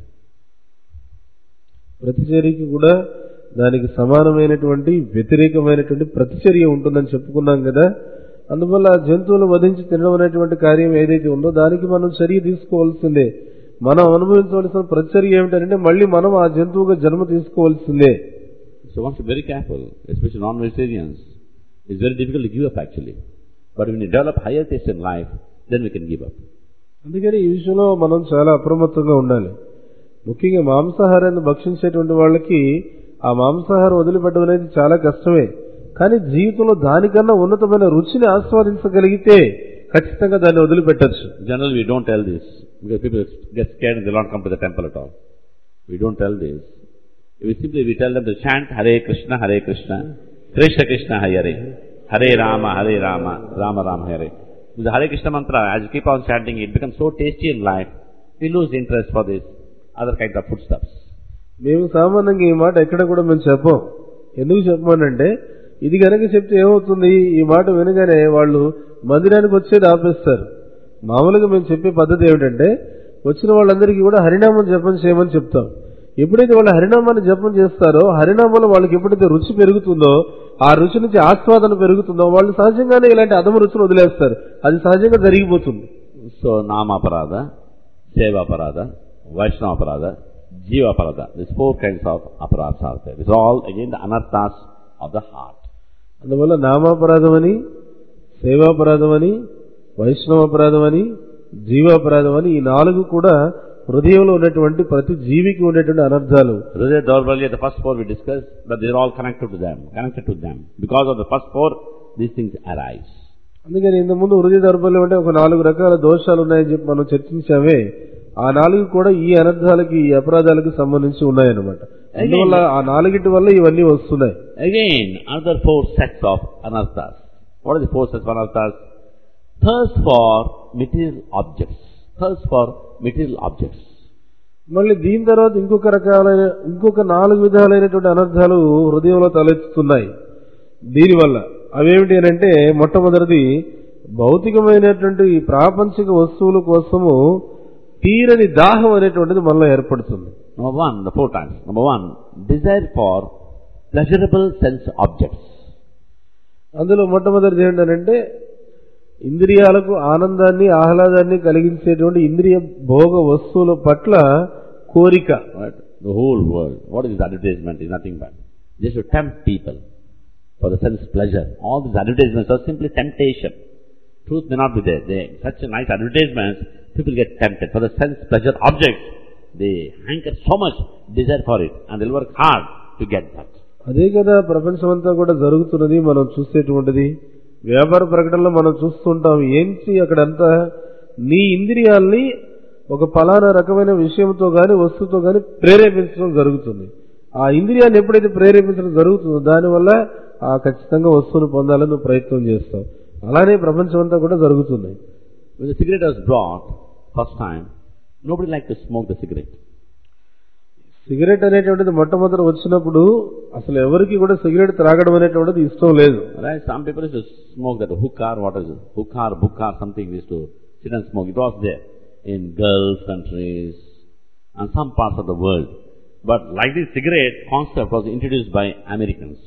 ప్రతిచర్యకి కూడా దానికి సమానమైనటువంటి వ్యతిరేకమైనటువంటి ప్రతిచర్య ఉంటుందని చెప్పుకున్నాం కదా అందువల్ల జంతువులు వధించి తినడం అనేటువంటి కార్యం ఏదైతే ఉందో దానికి మనం చర్య తీసుకోవాల్సిందే మనం అనుభవించవలసిన ప్రతిచర్య ఏమిటంటే మళ్ళీ మనం ఆ జంతువుగా జన్మ తీసుకోవాల్సిందే So one should be very careful, especially non-vegetarians. It's very difficult to give up actually. But when you develop higher taste in life, then we can give up. అందుకని ఈ విషయంలో మనం చాలా అప్రమత్తంగా ఉండాలి ముఖ్యంగా మాంసాహారాన్ని భక్షించేటువంటి వాళ్ళకి ఆ మాంసాహారం వదిలిపెట్టడం అనేది చాలా కష్టమే కానీ జీవితంలో దానికన్నా ఉన్నతమైన రుచిని ఆస్వాదించగలిగితే ఖచ్చితంగా దాన్ని వదిలిపెట్టచ్చు Generally we don't tell this because people get scared and they don't come to the temple at all. We don't tell this. We simply we tell them to chant Hare Krishna, Hare Krishna, Krishna Krishna Hare, Hare Rama, Hare Rama, Rama Rama Hare. With the Hare Krishna mantra, as you keep on chanting, it becomes so tasty in life, we lose interest for this other kind of foodstuffs. మేము సామాన్యంగా ఈ మాట ఎక్కడ కూడా మేము చెప్పం ఎందుకు చెప్పమనంటే ఇది కనుక చెప్తే ఏమవుతుంది ఈ మాట వినగానే వాళ్ళు మందిరానికి వచ్చేది ఆపేస్తారు మామూలుగా మేము చెప్పే పద్ధతి ఏమిటంటే వచ్చిన వాళ్ళందరికీ కూడా హరినామం జపం చేయమని చెప్తాం ఎప్పుడైతే వాళ్ళు హరినామాన్ని జపం చేస్తారో హరినామంలో వాళ్ళకి ఎప్పుడైతే రుచి పెరుగుతుందో ఆ రుచి నుంచి ఆస్వాదన పెరుగుతుందో వాళ్ళు సహజంగానే ఇలాంటి అదమ రుచిని వదిలేస్తారు అది సహజంగా జరిగిపోతుంది So Nama Parada, Seva Parada, Vaishnava Parada, Jiva Parada. These four kinds of aparadhas are there. These are all again the anarthas of the heart. అందువల్ల నామాపరాధమని సేవాపరాధమని వైష్ణవాపరాధమని జీవాపరాధమని ఈ నాలుగు కూడా హృదయంలో ఉన్నటువంటి ప్రతి జీవికి ఉండేటువంటి అనర్థాలు Hridaya Daurvalya, the first four we discussed, but they are all connected to them, connected to them. Because of the first four, these things arise. అందుకని ఇంత ముందు హృదయ దౌర్బల్యం అంటే ఒక నాలుగు రకాల దోషాలు ఉన్నాయని చెప్పి మనం చర్చించామే ఆ నాలుగు కూడా ఈ అనర్థాలకి ఈ అపరాధాలకి సంబంధించి ఉన్నాయన్నమాట అందువల్ల ఆ నాలుగిటి వల్ల ఇవన్నీ వస్తున్నాయి Again, another four sets of anarthas. What are the four sets of anarthas? Thirst for material objects. Thirst for material objects. మళ్ళీ దీని తర్వాత ఇంకొక రకాలైన ఇంకొక నాలుగు విధాలైనటువంటి అనర్థాలు హృదయంలో తలెత్తుతున్నాయి దీనివల్ల అవేమిటి అని అంటే మొట్టమొదటిది భౌతికమైనటువంటి ఈ ప్రాపంచిక వస్తువుల కోసము తీరని దాహం అనేటువంటిది మనలో ఏర్పడుతుంది Number one, the four times. Number one, desire for pleasurable sense objects. అందులో మొట్టమొదటిది ఏంటంటే ఇంద్రియాలకు ఆనందాన్ని ఆహ్లాదాన్ని కలిగించేటువంటి ఇంద్రియ భోగ వస్తువుల పట్ల కోరిక Right? The whole world. What is this advertisement? Is nothing but just to tempt people for the sense pleasure. All these advertisements are simply temptation. Truth may not be there. They such a nice advertisements, people get tempted for the sense pleasure objects. They hanker so much desire for it, and they'll work hard to get that. అదే కదా ప్రపంచమంతా కూడా జరుగుతున్నది మనం చూసేటువంటిది వ్యాపార ప్రకటనలో మనం చూస్తుంటాం ఏంటి అక్కడంతా నీ ఇంద్రియాల్ని ఒక ఫలానా రకమైన విషయంతో గాని వస్తువుతో గాని ప్రేరేపించడం జరుగుతుంది ఆ ఇంద్రియాన్ని ఎప్పుడైతే ప్రేరేపించడం జరుగుతుందో దానివల్ల ఆ ఖచ్చితంగా వస్తువును పొందాలని నువ్వు ప్రయత్నం చేస్తావు అలానే ప్రపంచం అంతా కూడా జరుగుతుంది When the cigarette was brought, first time, nobody liked to smoke the cigarette. Cigarette అనేటువంటిది మొట్టమొదటి వచ్చినప్పుడు అసలు ఎవరికి కూడా సిగరెట్ త్రాగడం అనేటువంటిది ఇష్టం లేదు Right? Some people used to smoke that hookah, what is it? Hookah, bukkah, something they used to sit and smoke. It was there in Gulf countries and some parts of the world. But like this cigarette concept was introduced by Americans.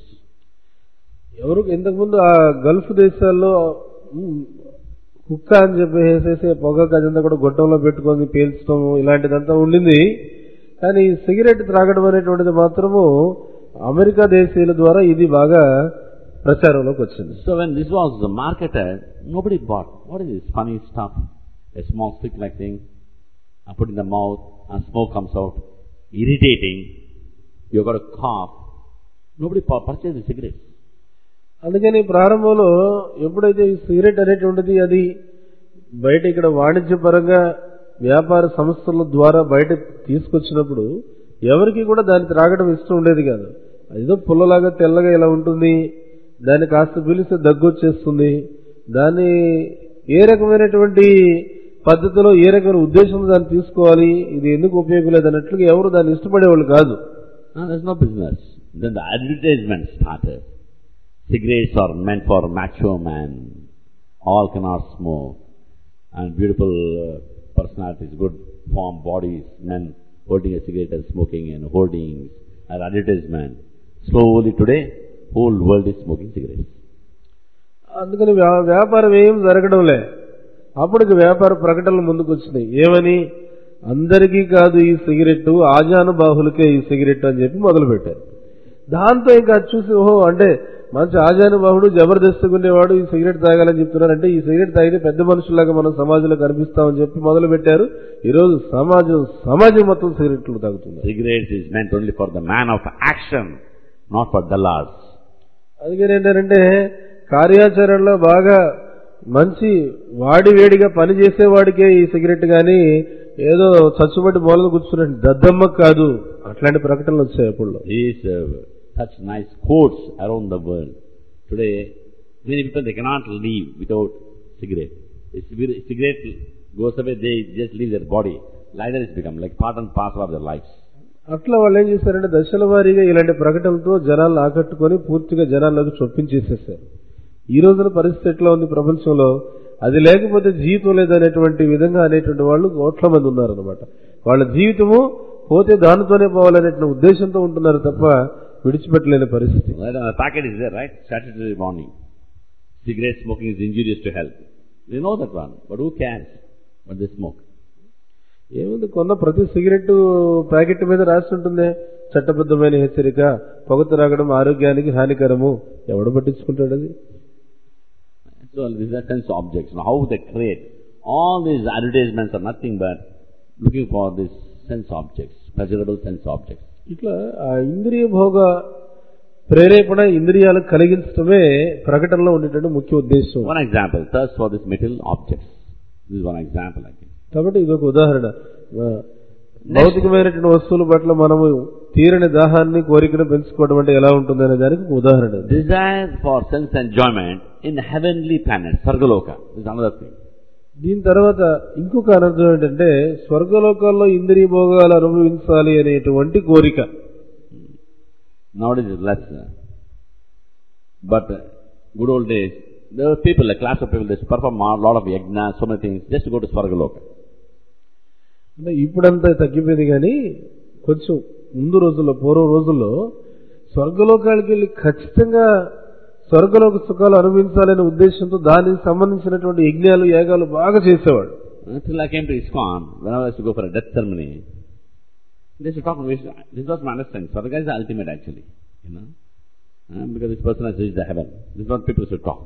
ఎవరు ఇంతకుముందు ఆ గల్ఫ్ దేశాల్లో ఉమ్, కుక్క అని చెప్పేసేసి పొగకు అదంతా కూడా గొట్టంలో పెట్టుకొని పీల్చడం ఇలాంటిదంతా ఉండింది కానీ ఈ సిగరెట్ త్రాగడం అనేటువంటిది మాత్రము అమెరికా దేశీయుల ద్వారా ఇది బాగా ప్రచారంలోకి వచ్చింది So when this was marketed, nobody bought. What is this funny stuff? A small stick like thing, I put in the mouth and smoke comes out. Irritating. You got a cough. Nobody pu- purchased the cigarettes. అందుకని ప్రారంభంలో ఎప్పుడైతే ఈ సిగరెట్ అనేటువంటిది అది బయట ఇక్కడ వాణిజ్యపరంగా వ్యాపార సంస్థల ద్వారా బయట తీసుకొచ్చినప్పుడు ఎవరికి కూడా దాన్ని త్రాగడం ఇష్టం ఉండేది కాదు ఏదో పుల్లలాగా తెల్లగా ఇలా ఉంటుంది దాన్ని కాస్త పిలిస్తే దగ్గు వచ్చేస్తుంది దాన్ని ఏ రకమైనటువంటి పద్ధతిలో ఏ రకమైన ఉద్దేశంతో దాన్ని తీసుకోవాలి ఇది ఎందుకు ఉపయోగం లేదు అన్నట్లుగా ఎవరు దాన్ని ఇష్టపడేవాళ్ళు కాదు No, there's no business. Then the advertisement started. Cigarettes are meant for macho man. All cannot smoke. And beautiful uh, personalities, good form bodies, men holding a cigarette and smoking and hoardings and advertisement. Slowly today, whole world is smoking cigarettes. అందుకని వ్యా- వ్యాపారం ఏం జరగడంలే అప్పటికి వ్యాపార ప్రకటనలు ముందుకు వచ్చినాయి ఏమని అందరికీ కాదు ఈ సిగరెట్ ఆజానుబాహులకే ఈ సిగరెట్ అని చెప్పి మొదలు పెట్టారు దాంతో ఇంకా అది చూసి ఓహో అంటే మంచి ఆజానుబాహుడు జబర్దస్తిగా ఉండేవాడు ఈ సిగరెట్ తాగాలని చెప్తున్నారు అంటే ఈ సిగరెట్ తాగితే పెద్ద మనుషులాగా మనం సమాజంలో కనిపిస్తామని చెప్పి మొదలు పెట్టారు ఈరోజు సమాజం సమాజం మొత్తం సిగరెట్లు తాగుతుంది Cigarettes is meant only for the man of action, not for dullards. అందుకని ఏంటంటే కార్యాచరణలో బాగా మంచి వాడి వేడిగా పని చేసేవాడికే ఈ సిగరెట్ గాని ఏదో చచ్చుబట్టి మూలన కూర్చున్న దద్దమ్మ కాదు అట్లాంటి ప్రకటనలు వచ్చాయి అప్పుడు These uh, such nice quotes around the world. Today, many people they cannot live without cigarette. If cigarette cigarette goes away, they just leave their body. Like that it's become like part and parcel of their lives. అట్లా వాళ్ళు ఏం చేశారంటే దశల వారీగా ఇలాంటి ప్రకటనలతో జనాలను ఆకట్టుకొని పూర్తిగా జనాల్లోకి చొప్పించేసేసారు ఈ రోజున పరిస్థితి ఎట్లా ఉంది ప్రపంచంలో అది లేకపోతే జీవితం లేదనేటువంటి విధంగా అనేటువంటి వాళ్ళు కోట్ల మంది ఉన్నారనమాట వాళ్ళ జీవితము పోతే దానితోనే పోవాలనేటువంటి ఉద్దేశంతో ఉంటున్నారు తప్ప విడిచిపెట్టలేని పరిస్థితి Right? And the packet is there, right? Statutory warning. Cigarette smoking is injurious to health. They know that one, but who cares? But they smoke. ఏముంది కొన్న ప్రతి సిగరెట్ ప్యాకెట్ మీద రాసి ఉంటుంది చట్టబద్ధమైన హెచ్చరిక పొగ త్రాగడం ఆరోగ్యానికి హానికరము ఎవడు పట్టించుకుంటాడు అది So these are sense objects. Now how they create? All these advertisements are nothing but looking for these sense objects, pleasurable sense objects. ఇట్లా ఆ ఇంద్రియ భోగ ప్రేరేపణ ఇంద్రియాలకు కలిగించడమే ప్రకటనలో ఉండేటువంటి ముఖ్య ఉద్దేశం One example, thirst for these material objects. This is one example I think. కాబట్టి ఇది ఒక ఉదాహరణ ఆ, భౌతికమైనటువంటి వస్తువుల పట్ల మనము తీరని దాహాన్ని కోరికను పెంచుకోవడం అంటే ఎలా ఉంటుంది అనే దానికి ఒక ఉదాహరణ ఇది. Desire for sense enjoyment in heavenly planets, Sargaloka, is another thing. దీని తర్వాత ఇంకొక అనర్థం ఏంటంటే స్వర్గలోకాల్లో ఇంద్రియ భోగాలు అనుభవించాలి అనేటువంటి కోరిక Nowadays it's less. uh, But uh, good old days, there were people, a class of people, they perform a lot of yajna, so many things, just to go to Swargaloka. అంటే ఇప్పుడంతా తగ్గిపోయింది కానీ కొంచెం ముందు రోజుల్లో పూర్వ రోజుల్లో స్వర్గలోకాలకు వెళ్ళి ఖచ్చితంగా స్వర్గలోక సుఖాలు అనుభవించాలనే ఉద్దేశంతో దానికి సంబంధించినటువంటి యజ్ఞాలు యాగాలు బాగా చేసేవాడు Until I came to ISKCON, when I was to go for a death ceremony, they used to talk, this was my understanding, Swarga is the ultimate actually, you know. Uh, because this person has reached the heaven. This is what people should talk.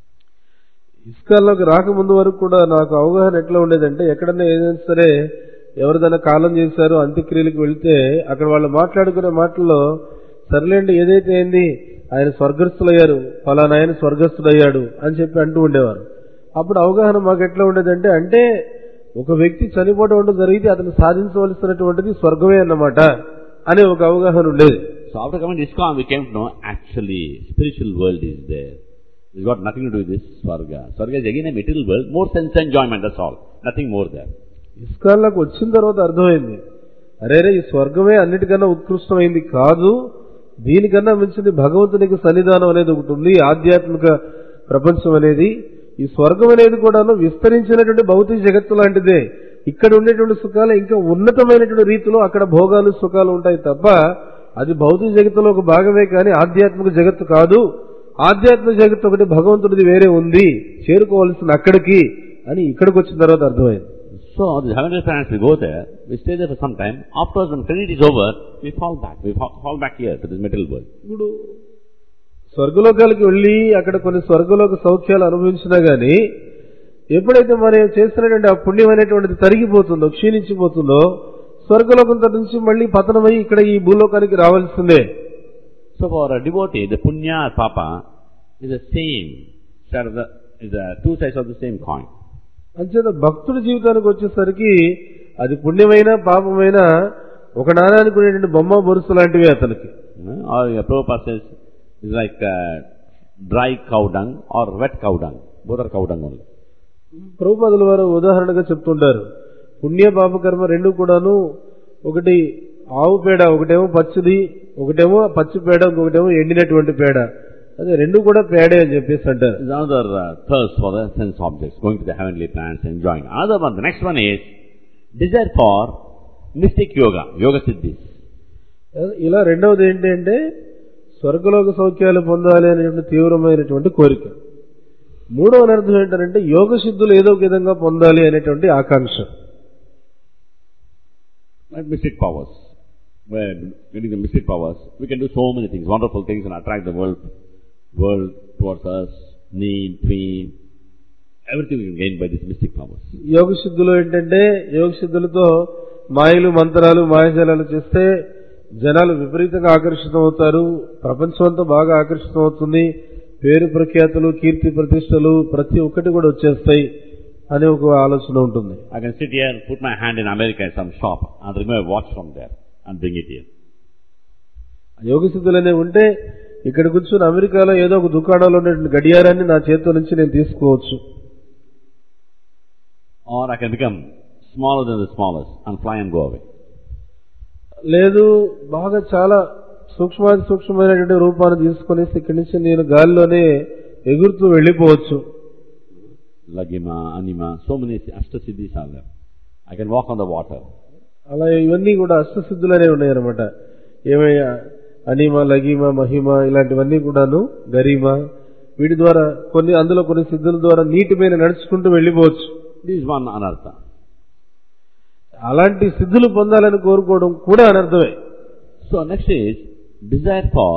ఇస్కాల్లోకి రాకముందు వరకు కూడా నాకు అవగాహన ఎట్లా ఉండేదంటే ఎక్కడన్నా ఏదైనా సరే ఎవరిదైనా కాలం చేశారు అంత్యక్రియలకు వెళ్తే అక్కడ వాళ్ళు మాట్లాడుకునే మాటల్లో సర్లేండి ఏదైతే అయింది ఆయన స్వర్గస్థులయ్యారు ఫలానా ఆయన స్వర్గస్థుడయ్యాడు అని చెప్పి అంటూ ఉండేవారు అప్పుడు అవగాహన మాకు ఎట్లా ఉండేదంటే అంటే ఒక వ్యక్తి చనిపోవడం అంటూ జరిగితే అతను సాధించవలసినటువంటిది స్వర్గమే అన్నమాట అనే ఒక అవగాహన ఉండేది So after coming to ISKCON, we came to know actually spiritual world is there. It's got nothing to do with this Swarga. Swarga is again a material world, more sense enjoyment, that's all. Nothing more there. ఇస్కాల్లోకి వచ్చిన తర్వాత అర్థమైంది అరే రే ఈ స్వర్గమే అన్నిటికన్నా ఉత్కృష్టమైంది కాదు దీనికన్నా మించింది భగవంతునికి సన్నిధానం అనేది ఒకటి ఉంది ఆధ్యాత్మిక ప్రపంచం అనేది ఈ స్వర్గం అనేది కూడాను విస్తరించినటువంటి భౌతిక జగత్తు లాంటిదే ఇక్కడ ఉండేటువంటి సుఖాలు ఇంకా ఉన్నతమైనటువంటి రీతిలో అక్కడ భోగాలు సుఖాలు ఉంటాయి తప్ప అది భౌతిక జగత్తులో ఒక భాగమే కానీ ఆధ్యాత్మిక జగత్తు కాదు ఆధ్యాత్మిక జగత్తు ఒకటి భగవంతుడిది వేరే ఉంది చేరుకోవాల్సిన అక్కడికి అని ఇక్కడికి వచ్చిన తర్వాత అర్థమైంది So the heavenly planets, we go there, we stay there for some time. Afterwards, when credit is over, we fall back. We fall, fall back here to this material world. ఇప్పుడు స్వర్గలోకాలకు వెళ్ళి అక్కడ కొన్ని స్వర్గలోక సౌఖ్యాలు అనుభవించినా గాని ఎప్పుడైతే మనం చేసినటువంటి ఆ పుణ్యం అనేటువంటిది తరిగిపోతుందో క్షీణించిపోతుందో స్వర్గలోకం తట నుంచి మళ్ళీ పతనమై ఇక్కడ ఈ భూలోకానికి రావాల్సిందే So for a devotee, the punya or papa is the same side of the, is the two sides of the same coin. అంచేత భక్తుడి జీవితానికి వచ్చేసరికి అది పుణ్యమైన పాపమైన ఒక నాణానికి ఉండేటువంటి బొమ్మ బొరుసు లాంటివి అతనికి You know, or uh, Prabhupada says, it's like uh, dry cow dung or wet cow dung. Both are cow dung only. ప్రభుపాదుల వారు ఉదాహరణగా చెప్తుంటారు పుణ్య పాపకర్మ రెండు కూడాను ఒకటి ఆవు పేడ ఒకటేమో పచ్చిది ఒకటేమో పచ్చి పేడ ఇంకొకటేమో ఎండినటువంటి పేడ అదే రెండు కూడా పేడే అని చెప్పేసి అంటారు There's another uh, thirst for the sense objects, going to the heavenly planets, enjoying. Another one, the next one is desire for mystic yoga, yoga siddhis. ఇలా రెండవది ఏంటి అంటే స్వర్గలోక సౌఖ్యాలు పొందాలి అనేటువంటి తీవ్రమైనటువంటి కోరిక మూడవ అర్థం ఏంటంటే యోగ సిద్ధులు ఏదో ఒక విధంగా పొందాలి అనేటువంటి ఆకాంక్ష Like mystic powers. We're getting the mystic powers. We can do so many things, wonderful things and attract the world, world towards us, need, fame, everything we can gain by these mystic powers. యోగ సిద్ధులు ఏంటంటే యోగ సిద్ధులతో మాయలు మంత్రాలు మాయజాలాలు చేస్తే జనాలు విపరీతంగా ఆకర్షితం అవుతారు ప్రపంచం అంతా బాగా ఆకర్షితం అవుతుంది పేరు ప్రఖ్యాతులు కీర్తి ప్రతిష్టలు ప్రతి ఒక్కటి కూడా వచ్చేస్తాయి అనే ఒక ఆలోచన ఉంటుంది I can sit here, put my hand in America in some shop and remove a watch from there and bring it here. యోగ సిద్ధులు అనేవి ఉంటే ఇక్కడ కూర్చొని అమెరికాలో ఏదో ఒక దుకాణంలో ఉన్నటువంటి గడియారాన్ని నా చేతిలో నుంచి నేను తీసుకోవచ్చు Or I can become smaller than the smallest and fly and go away. లేదు బాగా చాలా సూక్ష్మాతి సూక్ష్మమైనటువంటి రూపాన్ని తీసుకునేసి ఇక్కడి నుంచి నేను గాలిలోనే ఎగురుతూ వెళ్ళిపోవచ్చు Lagima, Anima, so many Ashtasiddhis are there. I can walk on the water. అలా ఇవన్నీ కూడా అష్టసిద్ధులనే ఉన్నాయన్నమాట ఏమయ్యా అనిమ లగిమ మహిమ ఇలాంటివన్నీ కూడాను గరిమ వీటి ద్వారా కొన్ని అందులో కొన్ని సిద్ధుల ద్వారా నీటి మీద నడుచుకుంటూ వెళ్ళిపోవచ్చు This is one anartha. అలాంటి సిద్ధులు పొందాలని కోరుకోవడం కూడా అనర్థమే So next is desire for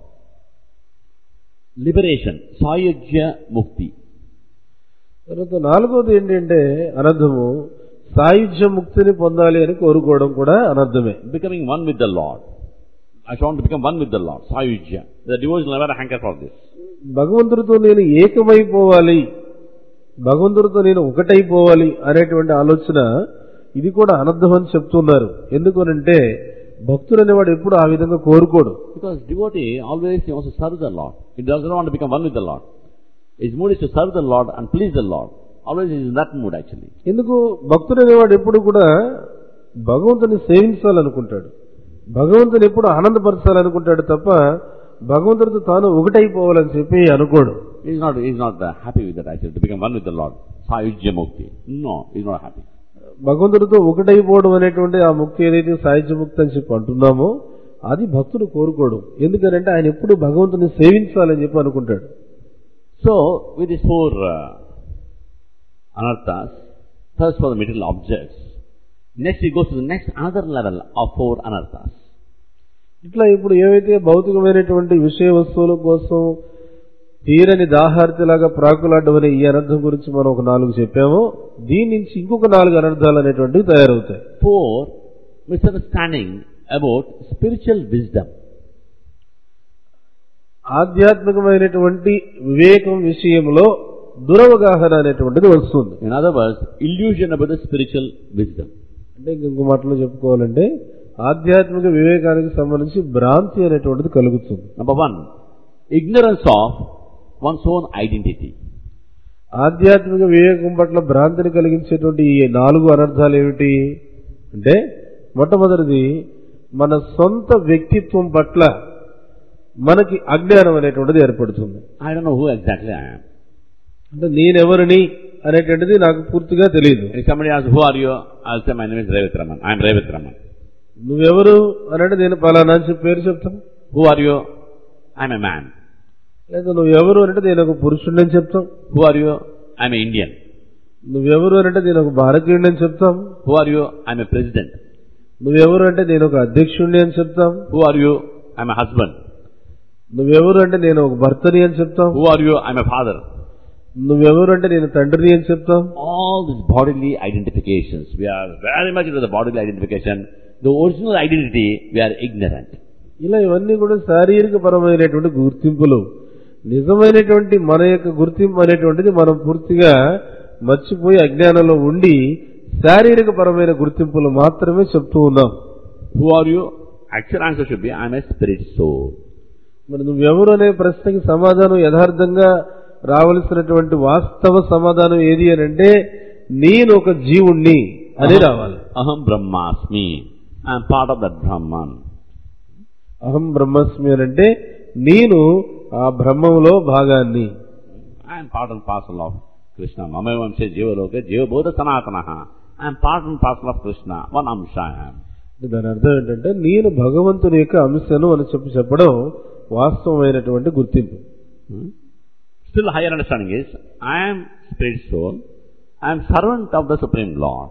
liberation, Sayajya Mukti. తర్వాత నాలుగోది ఏంటంటే అనర్థము సాయుధ్య ముక్తిని పొందాలి అని కోరుకోవడం కూడా అనర్థమే Becoming one with the Lord. I want to become one with the Lord, Sayujya. The devotees will never hanker for this. భగవంతుడితో నేను ఏకమైపోవాలి భగవంతుడితో నేను ఒకటైపోవాలి అనేటువంటి ఆలోచన ఇది కూడా అనర్థం అని చెప్తున్నారు ఎందుకనంటే భక్తుడు అనేవాడు ఎప్పుడు ఆ విధంగా కోరుకోడు Because devotee always he wants to serve the Lord. He doesn't want to become one with the Lord. His mood is to serve the Lord and please the Lord. Always he is in that mood actually. ఎందుకు భక్తుడు అనేవాడు ఎప్పుడు కూడా భగవంతుని సేవించాలనుకుంటాడు భగవంతుని ఎప్పుడు ఆనందపరచాలనుకుంటాడు తప్ప భగవంతుడితో తాను ఒకటైపోవాలని చెప్పి అనుకోడు He is not, he is not uh, happy with that actually, to become one with the Lord. Sayujya Mukti. No, he is not happy. భగవంతుడితో ఒకటైపోవడం అనేటువంటి ఆ ముక్తి ఏదైతే సాహిత్య ముక్తి అని చెప్పి అంటున్నామో అది భక్తుడు కోరుకోడు ఎందుకనంటే ఆయన ఎప్పుడు భగవంతుని సేవించాలని చెప్పి అనుకుంటాడు So, with these four uh, anarthas, first for the material objects, next he goes to the next another level of four anarthas. ఇట్లా ఇప్పుడు ఏవైతే భౌతికమైనటువంటి విషయ వస్తువుల కోసం తీరని దాహార్తిలాగా ప్రాకులాడడం అనే ఈ అనర్థం గురించి మనం ఒక నాలుగు చెప్పామో దీని నుంచి ఇంకొక నాలుగు అనర్థాలు అనేటువంటివి తయారవుతాయి Four, misunderstanding about spiritual wisdom. ఆధ్యాత్మికమైనటువంటి వివేకం విషయంలో దురవగాహన అనేటువంటిది వస్తుంది In other words, illusion about the spiritual wisdom. అంటే ఇంకొక మాటలో చెప్పుకోవాలంటే ఆధ్యాత్మిక వివేకానికి సంబంధించి భ్రాంతి అనేటువంటిది కలుగుతుంది Number one, ignorance of one's own identity. ఆధ్యాత్మిక వివేకం పట్ల భ్రాంతిని కలిగించేటువంటి ఈ నాలుగు అనర్థాలు ఏమిటి అంటే మొట్టమొదటిది మన సొంత వ్యక్తిత్వం పట్ల మనకి అజ్ఞానం అనేటువంటిది ఏర్పడుతుంది I don't know who exactly I am. అంటే నేనెవరిని అనేటువంటిది నాకు పూర్తిగా తెలియదు If somebody asks, who are you? I'll say, my name is Revit Raman. I am Revit Raman. నువ్వెవరు అని అంటే నేను పలానా అని చెప్పి పేరు చెప్తాను Who are you? I am a man. లేదా నువ్వెవరు అంటే నేను ఒక పురుషుడిని అని చెప్తాం Who are you? I am an Indian. నువ్వెవరు అని అంటే నేను ఒక భారతీయుడిని అని చెప్తాం Who are you? I am a president. నువ్వెవరు అంటే నేను ఒక అధ్యక్షుడిని అని చెప్తాం Who are you? I am a husband. నువ్వెవరు అంటే నేను ఒక భర్తని అని చెప్తాం Who are you? I am a father. నువ్వెవరు అంటే నేను తండ్రిని అని చెప్తాం All these bodily identifications, we are very much into the bodily identification. The original identity, we are ignorant. ఇలా ఇవన్నీ కూడా శారీరక పరమైనటువంటి గుర్తింపులు నిజమైనటువంటి మన యొక్క గుర్తింపు అనేటువంటిది మనం పూర్తిగా మర్చిపోయి అజ్ఞానంలో ఉండి శారీరక పరమైన గుర్తింపులు మాత్రమే చెప్తూ ఉన్నాం Who are you? Actual answer should be, I am a spirit soul. మరి నువ్వెవరు అనే ప్రశ్నకి సమాధానం యథార్థంగా రావలసినటువంటి వాస్తవ సమాధానం ఏది అని అంటే నేను ఒక జీవుణ్ణి అని రావాలి Aham Brahmasmi. I am part of that Brahman. అహం బ్రహ్మస్మి అని అంటే నేను ఆ బ్రహ్మంలో భాగాన్ని I am part and parcel of Krishna. Mamavam se jiva loka jiva bodha sanatanaha. I am part and parcel of Krishna. One amsha I am. దాని అర్థం ఏంటంటే నేను భగవంతుని యొక్క అంశను అని చెప్పి చెప్పడం వాస్తవమైనటువంటి గుర్తింపు Hmm? Still higher understanding is, I am spirit soul. I am servant of the Supreme Lord.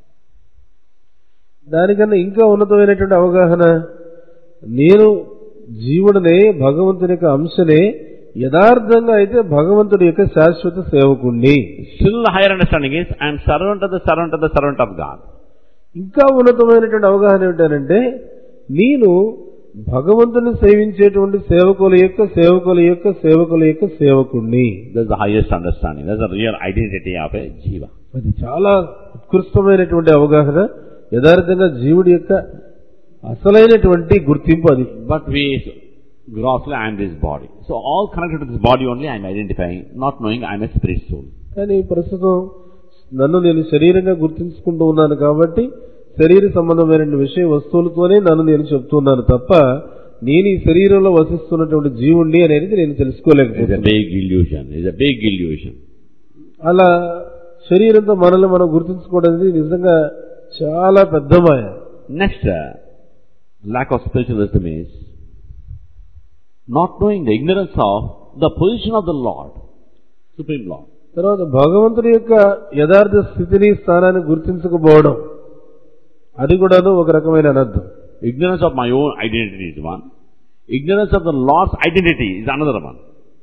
దానికన్నా ఇంకా ఉన్నతమైనటువంటి అవగాహన నేను జీవుడనే భగవంతుని యొక్క అంశనే యథార్థంగా అయితే భగవంతుడి యొక్క శాశ్వత సేవకుణ్ణి Still higher understanding is, I am servant of the servant of the servant of God. ఇంకా ఉన్నతమైనటువంటి అవగాహన ఏమిటంటే నేను భగవంతుని సేవించేటువంటి సేవకుల యొక్క సేవకుల యొక్క సేవకుల యొక్క సేవకుణ్ణి That's the highest understanding. That's the real identity of a jiva. అది చాలా ఉత్కృష్టమైనటువంటి అవగాహన యథార్థంగా జీవుడి యొక్క అసలైనటువంటి గుర్తింపు అది But we, grossly, I am this body. So all connected to this body only I am identifying, not knowing I am a spirit soul. కానీ ప్రస్తుతం నన్ను నేను శరీరంగా గుర్తించుకుంటూ ఉన్నాను కాబట్టి శరీర సంబంధమైన విషయ వస్తువులతోనే నన్ను నేను చెప్తున్నాను తప్ప నేను ఈ శరీరంలో వసిస్తున్నటువంటి జీవుణ్ణి అనేది నేను It's a తెలుసుకోలేకపోతున్నాను big illusion. It's a big illusion. అలా శరీరంతో మనల్ని మనం గుర్తించుకోవడం అనేది నిజంగా చాలా పెద్ద మాయ Next, uh, lack of spiritual wisdom is not knowing the ignorance of the position of the Lord, Supreme Lord. తర్వాత భగవంతుడి యొక్క యథార్థ స్థితిని స్థానాన్ని గుర్తించకపోవడం అది కూడాను ఒక రకమైన అనర్థం Ignorance of my own identity is one. Ignorance of the Lord's identity is another one.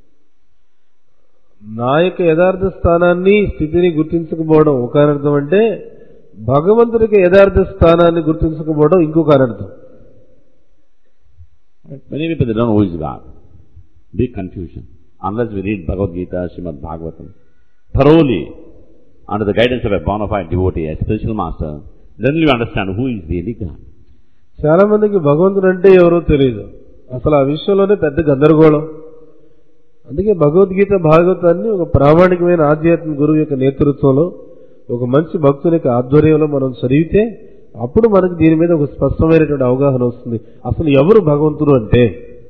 నా యొక్క యథార్థ స్థానాన్ని స్థితిని గుర్తించకపోవడం ఒక అనర్థం అంటే భగవంతుడికి యథార్థ స్థానాన్ని గుర్తించకపోవడం ఇంకొక అనర్థం Many people they don't know who is God. Big confusion. Unless we read Bhagavad Gita, Srimad Bhagavatam thoroughly under the guidance of a bona fide devotee, a spiritual master, Then you understand who is really God. చాలా మందికి భగవంతుడు అంటే ఎవరో తెలియదు అసలు ఆ విషయంలోనే పెద్ద గందరగోళం అందుకే భగవద్గీత భాగవతాన్ని ఒక ప్రామాణికమైన ఆధ్యాత్మిక గురువు యొక్క నేతృత్వంలో ఒక మంచి భక్తుని యొక్క ఆధ్వర్యంలో మనం చదివితే అప్పుడు మనకి దీని మీద ఒక స్పష్టమైనటువంటి అవగాహన వస్తుంది అసలు ఎవరు భగవంతుడు అంటే